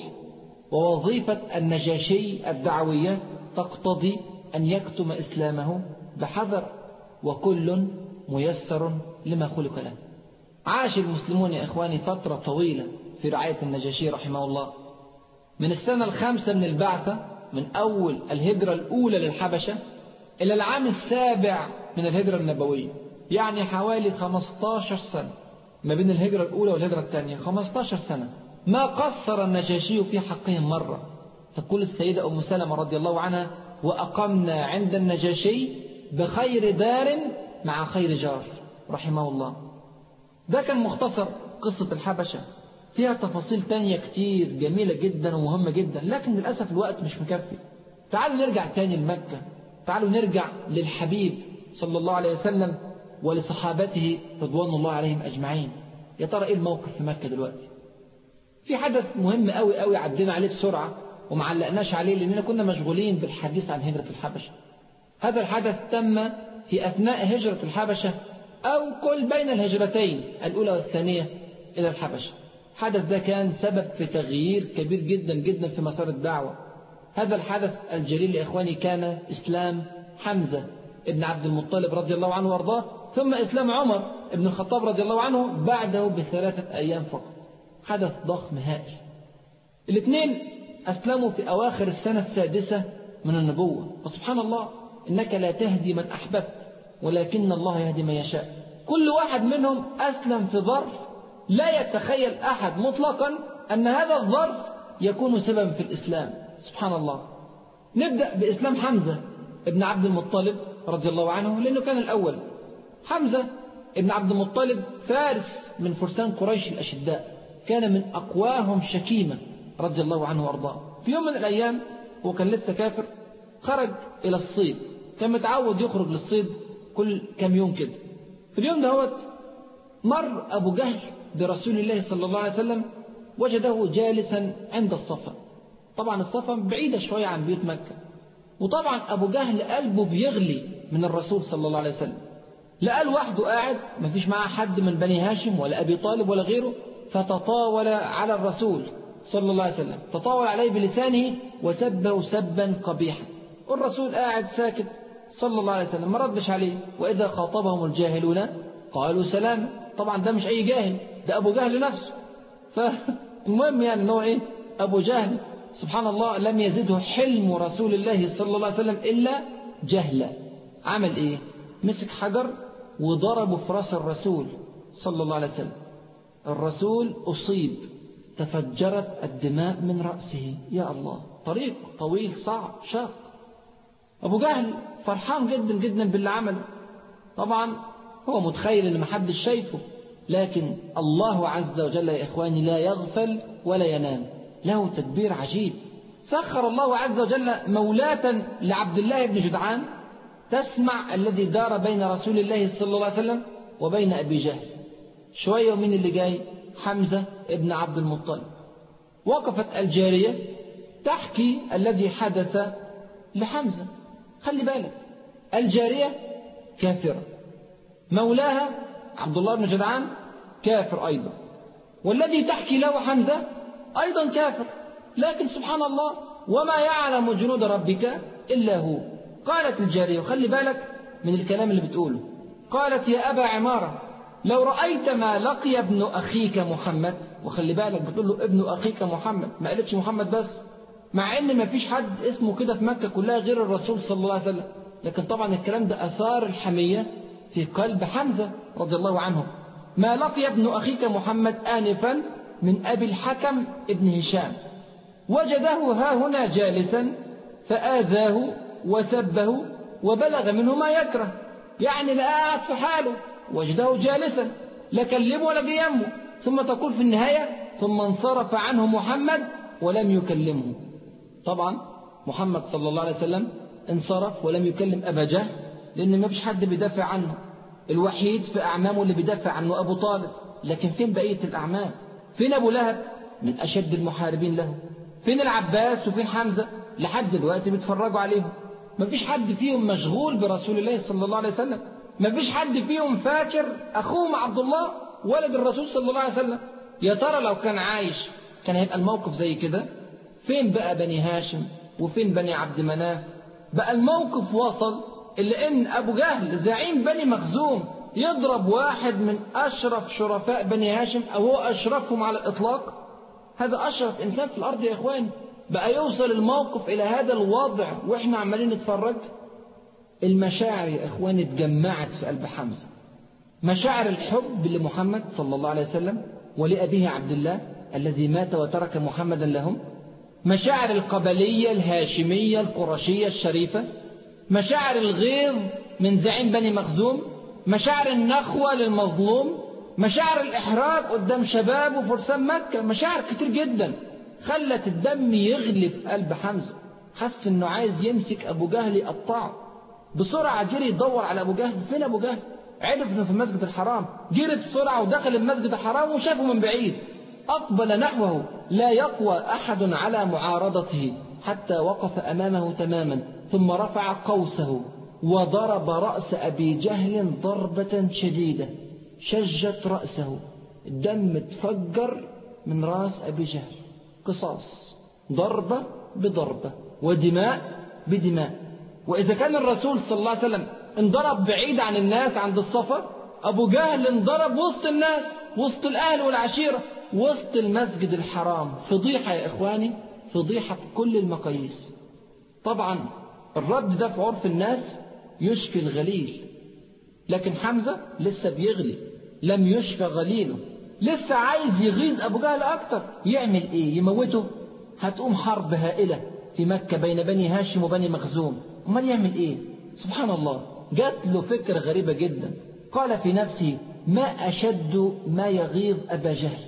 ووظيفة النجاشي الدعوية تقتضي أن يكتم إسلامه بحذر وكل ميسر لما خلق له عاش المسلمون يا إخواني فترة طويلة في رعاية النجاشي رحمه الله من السنة الخامسة من البعثة من أول الهجرة الأولى للحبشة إلى العام السابع من الهجرة النبوية يعني حوالي 15 سنة ما بين الهجرة الأولى والهجرة الثانية 15 سنة ما قصر النجاشي في حقهم مرة تقول السيدة أم سلمة رضي الله عنها وأقمنا عند النجاشي بخير دار مع خير جار رحمه الله ده كان مختصر قصة الحبشة فيها تفاصيل تانية كتير جميلة جدا ومهمة جدا لكن للأسف الوقت مش مكفي تعالوا نرجع تاني لمكة تعالوا نرجع للحبيب صلى الله عليه وسلم ولصحابته رضوان الله عليهم أجمعين يا ترى إيه الموقف في مكة دلوقتي في حدث مهم قوي قوي عدينا عليه بسرعة ومعلقناش عليه لأننا كنا مشغولين بالحديث عن هجرة الحبشة هذا الحدث تم في أثناء هجرة الحبشة أو كل بين الهجرتين الأولى والثانية إلى الحبشة الحدث ده كان سبب في تغيير كبير جدا جدا في مسار الدعوة هذا الحدث الجليل يا إخواني كان إسلام حمزة ابن عبد المطلب رضي الله عنه وارضاه ثم إسلام عمر ابن الخطاب رضي الله عنه بعده بثلاثة أيام فقط حدث ضخم هائل الاثنين أسلموا في أواخر السنة السادسة من النبوة وسبحان الله إنك لا تهدي من أحببت ولكن الله يهدي من يشاء كل واحد منهم أسلم في ظرف لا يتخيل أحد مطلقا أن هذا الظرف يكون سببا في الإسلام سبحان الله نبدأ بإسلام حمزة ابن عبد المطلب رضي الله عنه لأنه كان الأول حمزة ابن عبد المطلب فارس من فرسان قريش الأشداء كان من أقواهم شكيمة رضي الله عنه وارضاه في يوم من الأيام هو كان لسه كافر خرج إلى الصيد كان متعود يخرج للصيد كل كم يوم كده في اليوم دهوت مر أبو جهل برسول الله صلى الله عليه وسلم وجده جالسا عند الصفا طبعا الصفا بعيدة شوية عن بيوت مكة وطبعا أبو جهل قلبه بيغلي من الرسول صلى الله عليه وسلم لقى لوحده قاعد ما فيش معاه حد من بني هاشم ولا أبي طالب ولا غيره فتطاول على الرسول صلى الله عليه وسلم تطاول عليه بلسانه وسبه سبا قبيحا والرسول قاعد ساكت صلى الله عليه وسلم ما ردش عليه وإذا خاطبهم الجاهلون قالوا سلام طبعا ده مش أي جاهل ده أبو جهل نفسه فالمهم يعني أنه إيه أبو جهل سبحان الله لم يزده حلم رسول الله صلى الله عليه وسلم إلا جهلا عمل إيه مسك حجر وضربه في راس الرسول صلى الله عليه وسلم الرسول أصيب تفجرت الدماء من رأسه يا الله طريق طويل صعب شاق أبو جهل فرحان جدا جدا باللي عمله طبعا هو متخيل ان محدش شايفه لكن الله عز وجل يا إخواني لا يغفل ولا ينام له تدبير عجيب سخر الله عز وجل مولاة لعبد الله بن جدعان تسمع الذي دار بين رسول الله صلى الله عليه وسلم وبين أبي جهل شوية ومين اللي جاي حمزة ابن عبد المطلب وقفت الجارية تحكي الذي حدث لحمزة خلي بالك الجارية كافرة مولاها عبد الله بن جدعان كافر أيضا والذي تحكي له حمزة أيضا كافر لكن سبحان الله وما يعلم جنود ربك إلا هو قالت الجارية وخلي بالك من الكلام اللي بتقوله قالت يا أبا عمارة لو رأيت ما لقي ابن أخيك محمد وخلي بالك بتقول له ابن أخيك محمد ما قالتش محمد بس مع ان ما فيش حد اسمه كده في مكة كلها غير الرسول صلى الله عليه وسلم لكن طبعا الكلام ده أثار الحمية في قلب حمزة رضي الله عنه ما لقي ابن أخيك محمد آنفا من أبي الحكم ابن هشام وجده ها هنا جالسا فآذاه وسبه وبلغ منه ما يكره يعني لا في حاله وجده جالسا لا كلمه ولا جيمه ثم تقول في النهاية ثم انصرف عنه محمد ولم يكلمه طبعا محمد صلى الله عليه وسلم انصرف ولم يكلم أبا جهل لأن ما فيش حد بيدافع عنه الوحيد في أعمامه اللي بيدافع عنه أبو طالب لكن فين بقية الأعمام فين أبو لهب من أشد المحاربين له فين العباس وفين حمزة لحد دلوقتي بيتفرجوا عليهم ما فيش حد فيهم مشغول برسول الله صلى الله عليه وسلم ما فيش حد فيهم فاكر أخوهم عبد الله ولد الرسول صلى الله عليه وسلم يا ترى لو كان عايش كان هيبقى الموقف زي كده فين بقى بني هاشم وفين بني عبد مناف بقى الموقف وصل إلا إن أبو جهل زعيم بني مخزوم يضرب واحد من أشرف شرفاء بني هاشم أو هو أشرفهم على الإطلاق هذا أشرف إنسان في الأرض يا إخواني بقى يوصل الموقف إلى هذا الوضع وإحنا عمالين نتفرج المشاعر يا إخواني اتجمعت في قلب حمزة مشاعر الحب لمحمد صلى الله عليه وسلم ولأبيه عبد الله الذي مات وترك محمدا لهم مشاعر القبلية الهاشمية القرشية الشريفة مشاعر الغيظ من زعيم بني مخزوم مشاعر النخوة للمظلوم مشاعر الإحراج قدام شباب وفرسان مكة مشاعر كتير جدا خلت الدم يغلي في قلب حمزة حس انه عايز يمسك ابو جهل يقطعه بسرعة جري يدور على ابو جهل فين ابو جهل عرف انه في المسجد الحرام جري بسرعة ودخل المسجد الحرام وشافه من بعيد أقبل نحوه لا يقوى أحد على معارضته حتى وقف أمامه تماما ثم رفع قوسه وضرب رأس أبي جهل ضربة شديدة شجت رأسه الدم تفجر من رأس أبي جهل قصاص ضربة بضربة ودماء بدماء وإذا كان الرسول صلى الله عليه وسلم انضرب بعيد عن الناس عند السفر أبو جهل انضرب وسط الناس وسط الأهل والعشيرة وسط المسجد الحرام فضيحة يا إخواني فضيحة بكل المقاييس طبعا الرد ده في عرف الناس يشفي الغليل لكن حمزة لسه بيغلي لم يشفى غليله لسه عايز يغيظ أبو جهل أكتر يعمل إيه يموته هتقوم حرب هائلة في مكة بين بني هاشم وبني مخزوم أمال يعمل إيه سبحان الله جات له فكرة غريبة جدا قال في نفسه ما أشد ما يغيظ أبا جهل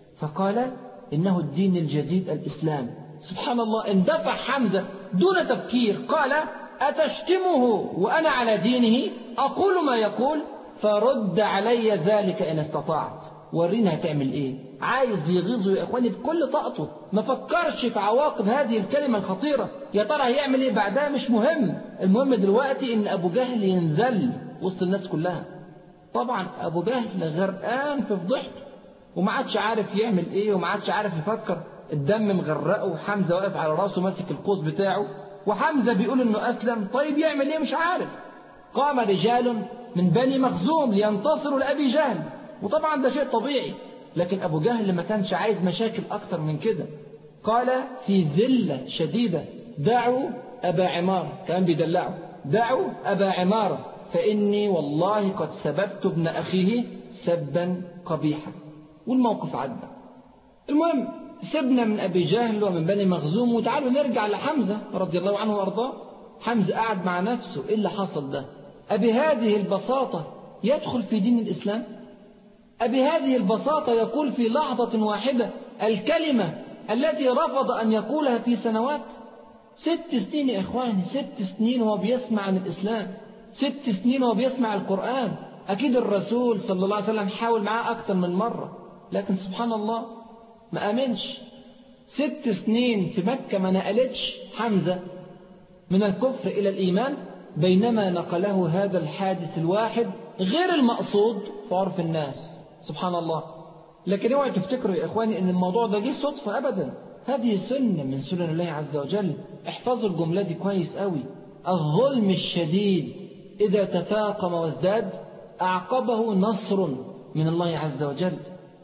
فقال إنه الدين الجديد الإسلام سبحان الله اندفع حمزة دون تفكير قال أتشتمه وأنا على دينه أقول ما يقول فرد علي ذلك إن استطعت ورينا هتعمل إيه عايز يغيظه يا إخواني بكل طاقته ما فكرش في عواقب هذه الكلمة الخطيرة يا ترى هيعمل إيه بعدها مش مهم المهم دلوقتي إن أبو جهل ينذل وسط الناس كلها طبعا أبو جهل غرقان في فضيحته وما عادش عارف يعمل ايه وما عادش عارف يفكر الدم مغرقه وحمزه واقف على راسه ماسك القوس بتاعه وحمزه بيقول انه اسلم طيب يعمل ايه مش عارف قام رجال من بني مخزوم لينتصروا لابي جهل وطبعا ده شيء طبيعي لكن ابو جهل ما كانش عايز مشاكل اكتر من كده قال في ذله شديده دعوا ابا عمار كان بيدلعوا دعوا ابا عماره فاني والله قد سببت ابن اخيه سبا قبيحا والموقف عدى المهم سيبنا من أبي جهل ومن بني مخزوم وتعالوا نرجع لحمزة رضي الله عنه وأرضاه حمزة قعد مع نفسه إيه اللي حصل ده أبي هذه البساطة يدخل في دين الإسلام أبي هذه البساطة يقول في لحظة واحدة الكلمة التي رفض أن يقولها في سنوات ست سنين يا إخواني ست سنين وهو بيسمع عن الإسلام ست سنين وهو بيسمع القرآن أكيد الرسول صلى الله عليه وسلم حاول معاه أكثر من مرة لكن سبحان الله ما آمنش ست سنين في مكة ما نقلتش حمزة من الكفر إلى الإيمان بينما نقله هذا الحادث الواحد غير المقصود في عرف الناس سبحان الله لكن اوعوا تفتكروا يا إخواني أن الموضوع ده جه صدفة أبدا هذه سنة من سنن الله عز وجل احفظوا الجملة دي كويس قوي الظلم الشديد إذا تفاقم وازداد أعقبه نصر من الله عز وجل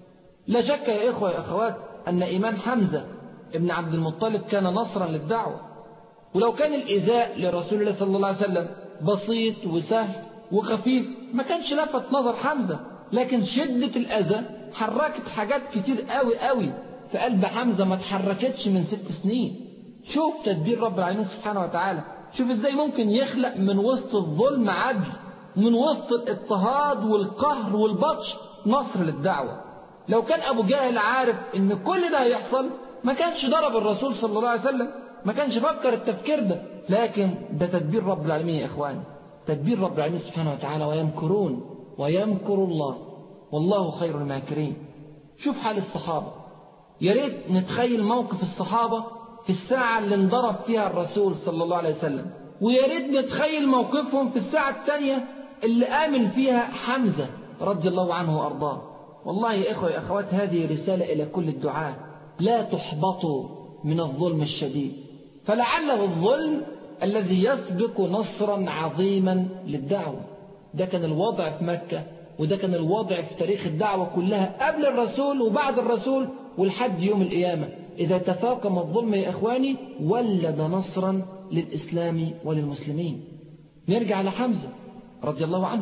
لا شك يا إخوة يا أخوات أن إيمان حمزة ابن عبد المطلب كان نصرا للدعوة ولو كان الإيذاء لرسول الله صلى الله عليه وسلم بسيط وسهل وخفيف ما كانش لفت نظر حمزة لكن شدة الأذى حركت حاجات كتير قوي قوي في قلب حمزة ما تحركتش من ست سنين شوف تدبير رب العالمين سبحانه وتعالى شوف ازاي ممكن يخلق من وسط الظلم عدل من وسط الاضطهاد والقهر والبطش نصر للدعوة لو كان أبو جهل عارف إن كل ده هيحصل ما كانش ضرب الرسول صلى الله عليه وسلم ما كانش فكر التفكير ده لكن ده تدبير رب العالمين يا إخواني تدبير رب العالمين سبحانه وتعالى ويمكرون ويمكر الله والله خير الماكرين شوف حال الصحابة يا ريت نتخيل موقف الصحابة في الساعة اللي انضرب فيها الرسول صلى الله عليه وسلم ويا ريت نتخيل موقفهم في الساعة الثانية اللي آمن فيها حمزة رضي الله عنه وأرضاه والله يا إخوة يا أخوات هذه رسالة إلى كل الدعاة لا تحبطوا من الظلم الشديد فلعله الظلم الذي يسبق نصرا عظيما للدعوة ده كان الوضع في مكة وده كان الوضع في تاريخ الدعوة كلها قبل الرسول وبعد الرسول ولحد يوم القيامة إذا تفاقم الظلم يا إخواني ولد نصرا للإسلام وللمسلمين نرجع لحمزة رضي الله عنه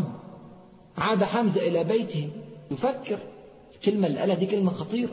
عاد حمزة إلى بيته يفكر الكلمة اللي قالها دي كلمة خطيرة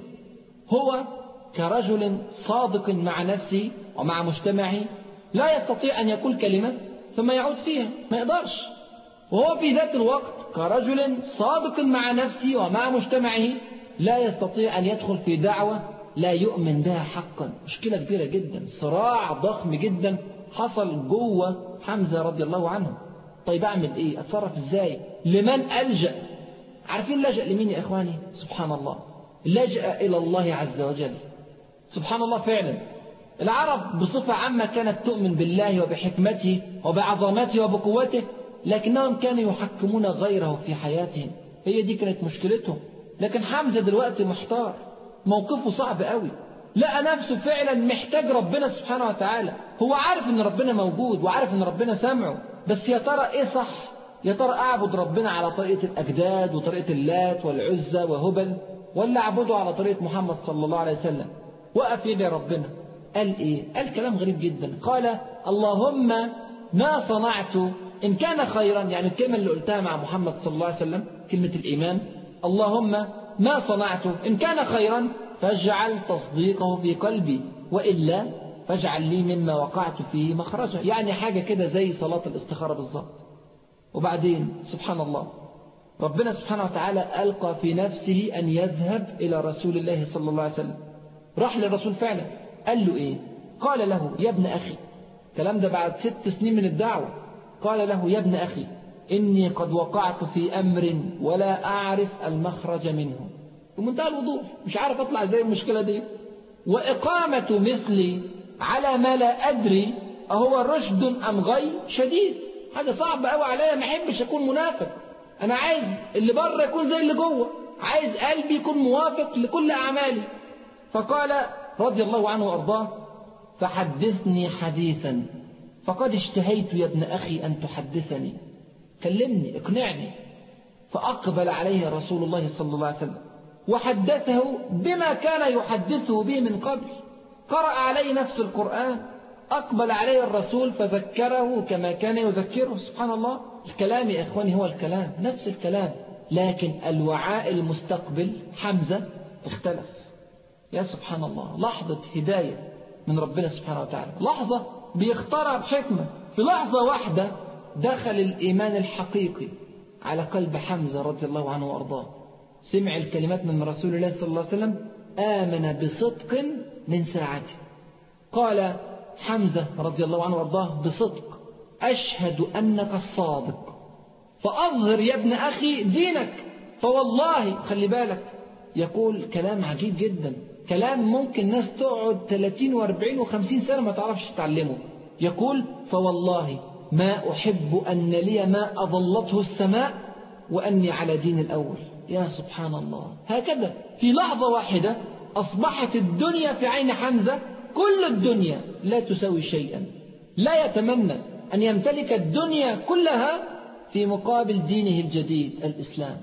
هو كرجل صادق مع نفسه ومع مجتمعه لا يستطيع أن يقول كلمة ثم يعود فيها ما يقدرش وهو في ذات الوقت كرجل صادق مع نفسه ومع مجتمعه لا يستطيع أن يدخل في دعوة لا يؤمن بها حقا مشكلة كبيرة جدا صراع ضخم جدا حصل جوه حمزة رضي الله عنه طيب أعمل إيه أتصرف إزاي لمن ألجأ عارفين لجأ لمين يا إخواني سبحان الله لجأ إلى الله عز وجل سبحان الله فعلا العرب بصفة عامة كانت تؤمن بالله وبحكمته وبعظمته وبقوته لكنهم كانوا يحكمون غيره في حياتهم هي دي كانت مشكلتهم لكن حمزة دلوقتي محتار موقفه صعب قوي لقى نفسه فعلا محتاج ربنا سبحانه وتعالى هو عارف ان ربنا موجود وعارف ان ربنا سامعه بس يا ترى ايه صح يا ترى اعبد ربنا على طريقة الاجداد وطريقة اللات والعزى وهبل ولا اعبده على طريقة محمد صلى الله عليه وسلم وقف يدعي ربنا قال ايه قال كلام غريب جدا قال اللهم ما صنعت إن كان خيرا يعني الكلمة اللي قلتها مع محمد صلى الله عليه وسلم كلمة الإيمان اللهم ما صنعت إن كان خيرا فاجعل تصديقه في قلبي وإلا فاجعل لي مما وقعت فيه مخرجا يعني حاجة كده زي صلاة الاستخارة بالظبط وبعدين سبحان الله ربنا سبحانه وتعالى ألقى في نفسه أن يذهب إلى رسول الله صلى الله عليه وسلم راح للرسول فعلا قال له إيه قال له يا ابن أخي الكلام ده بعد ست سنين من الدعوة قال له يا ابن أخي إني قد وقعت في أمر ولا أعرف المخرج منه بمنتهى الوضوح مش عارف أطلع إزاي المشكلة دي وإقامة مثلي على ما لا أدري أهو رشد أم غي شديد حاجة صعبة أوي عليا ما أحبش أكون منافق أنا عايز اللي بره يكون زي اللي جوه عايز قلبي يكون موافق لكل أعمالي فقال رضي الله عنه وأرضاه فحدثني حديثا فقد اشتهيت يا ابن أخي أن تحدثني كلمني اقنعني فأقبل عليه رسول الله صلى الله عليه وسلم وحدثه بما كان يحدثه به من قبل قرأ عليه نفس القرآن أقبل عليه الرسول فذكره كما كان يذكره سبحان الله الكلام يا إخواني هو الكلام نفس الكلام لكن الوعاء المستقبل حمزة اختلف يا سبحان الله لحظة هداية من ربنا سبحانه وتعالى لحظة بيختارها بحكمة في لحظة واحدة دخل الإيمان الحقيقي على قلب حمزة رضي الله عنه وأرضاه سمع الكلمات من رسول الله صلى الله عليه وسلم آمن بصدق من ساعته قال حمزة رضي الله عنه وأرضاه بصدق أشهد أنك الصادق فأظهر يا ابن أخي دينك فوالله خلي بالك يقول كلام عجيب جدا كلام ممكن ناس تقعد 30 و40 و50 سنة ما تعرفش تتعلمه يقول فوالله ما أحب أن لي ما أظلته السماء وأني على دين الأول يا سبحان الله هكذا في لحظة واحدة أصبحت الدنيا في عين حمزة كل الدنيا لا تساوي شيئا لا يتمنى أن يمتلك الدنيا كلها في مقابل دينه الجديد الإسلام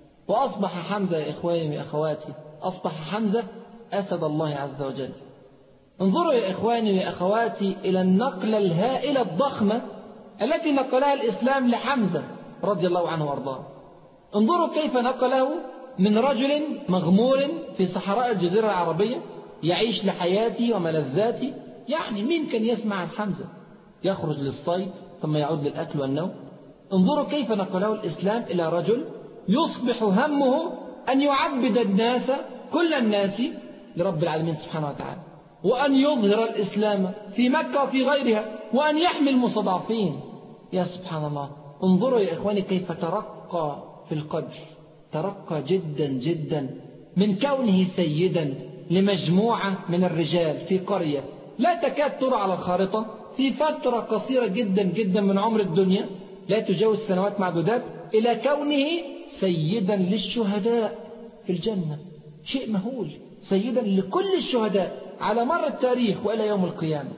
وأصبح حمزة يا إخواني وأخواتي أصبح حمزة أسد الله عز وجل انظروا يا إخواني وأخواتي إلى النقلة الهائلة الضخمة التي نقلها الإسلام لحمزة رضي الله عنه وأرضاه انظروا كيف نقله من رجل مغمور في صحراء الجزيرة العربية يعيش لحياته وملذاته يعني مين كان يسمع عن حمزة يخرج للصيد ثم يعود للأكل والنوم انظروا كيف نقله الإسلام إلى رجل يصبح همه أن يعبد الناس كل الناس لرب العالمين سبحانه وتعالى وأن يظهر الإسلام في مكة وفي غيرها وأن يحمي المستضعفين يا سبحان الله انظروا يا إخواني كيف ترقى في القدر ترقى جدا جدا من كونه سيدا لمجموعة من الرجال في قرية لا تكاد ترى على الخارطة في فترة قصيرة جدا جدا من عمر الدنيا لا تجاوز سنوات معدودات إلى كونه سيدا للشهداء في الجنة شيء مهول سيدا لكل الشهداء على مر التاريخ وإلى يوم القيامة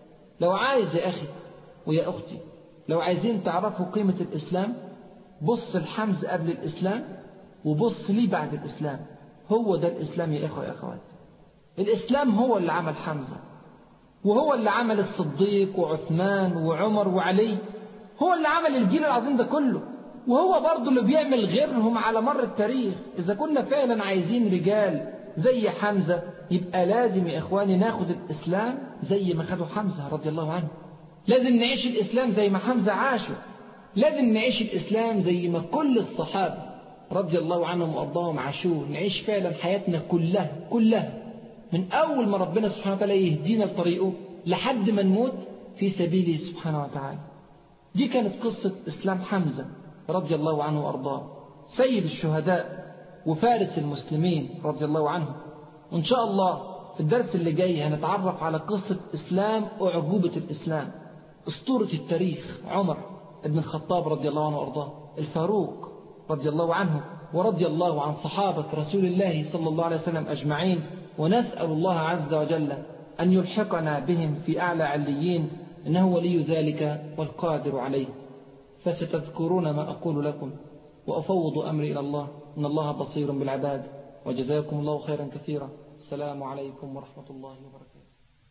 لو عايز يا أخي ويا أختي لو عايزين تعرفوا قيمة الإسلام بص الحمز قبل الإسلام وبص لي بعد الإسلام هو ده الإسلام يا إخوة يا أخوات الإسلام هو اللي عمل حمزة وهو اللي عمل الصديق وعثمان وعمر وعلي هو اللي عمل الجيل العظيم ده كله وهو برضه اللي بيعمل غيرهم على مر التاريخ إذا كنا فعلا عايزين رجال زي حمزة يبقى لازم يا إخواني ناخد الإسلام زي ما خدوا حمزة رضي الله عنه لازم نعيش الإسلام زي ما حمزة عاشه لازم نعيش الإسلام زي ما كل الصحابة رضي الله عنهم وأرضاهم عاشوه نعيش فعلا حياتنا كلها كلها من أول ما ربنا سبحانه وتعالى يهدينا لطريقه لحد ما نموت في سبيله سبحانه وتعالى دي كانت قصة إسلام حمزة رضي الله عنه وأرضاه سيد الشهداء وفارس المسلمين رضي الله عنه وإن شاء الله في الدرس اللي جاي هنتعرف على قصة إسلام وعجوبة الإسلام أسطورة التاريخ عمر بن الخطاب رضي الله عنه وأرضاه الفاروق رضي الله عنه ورضي الله عن صحابة رسول الله صلى الله عليه وسلم أجمعين ونسأل الله عز وجل أن يلحقنا بهم في أعلى عليين إنه ولي ذلك والقادر عليه فستذكرون ما أقول لكم وأفوض أمري إلى الله إن الله بصير بالعباد وجزاكم الله خيرا كثيرا السلام عليكم ورحمة الله وبركاته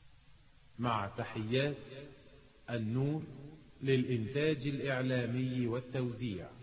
مع تحيات النور للإنتاج الإعلامي والتوزيع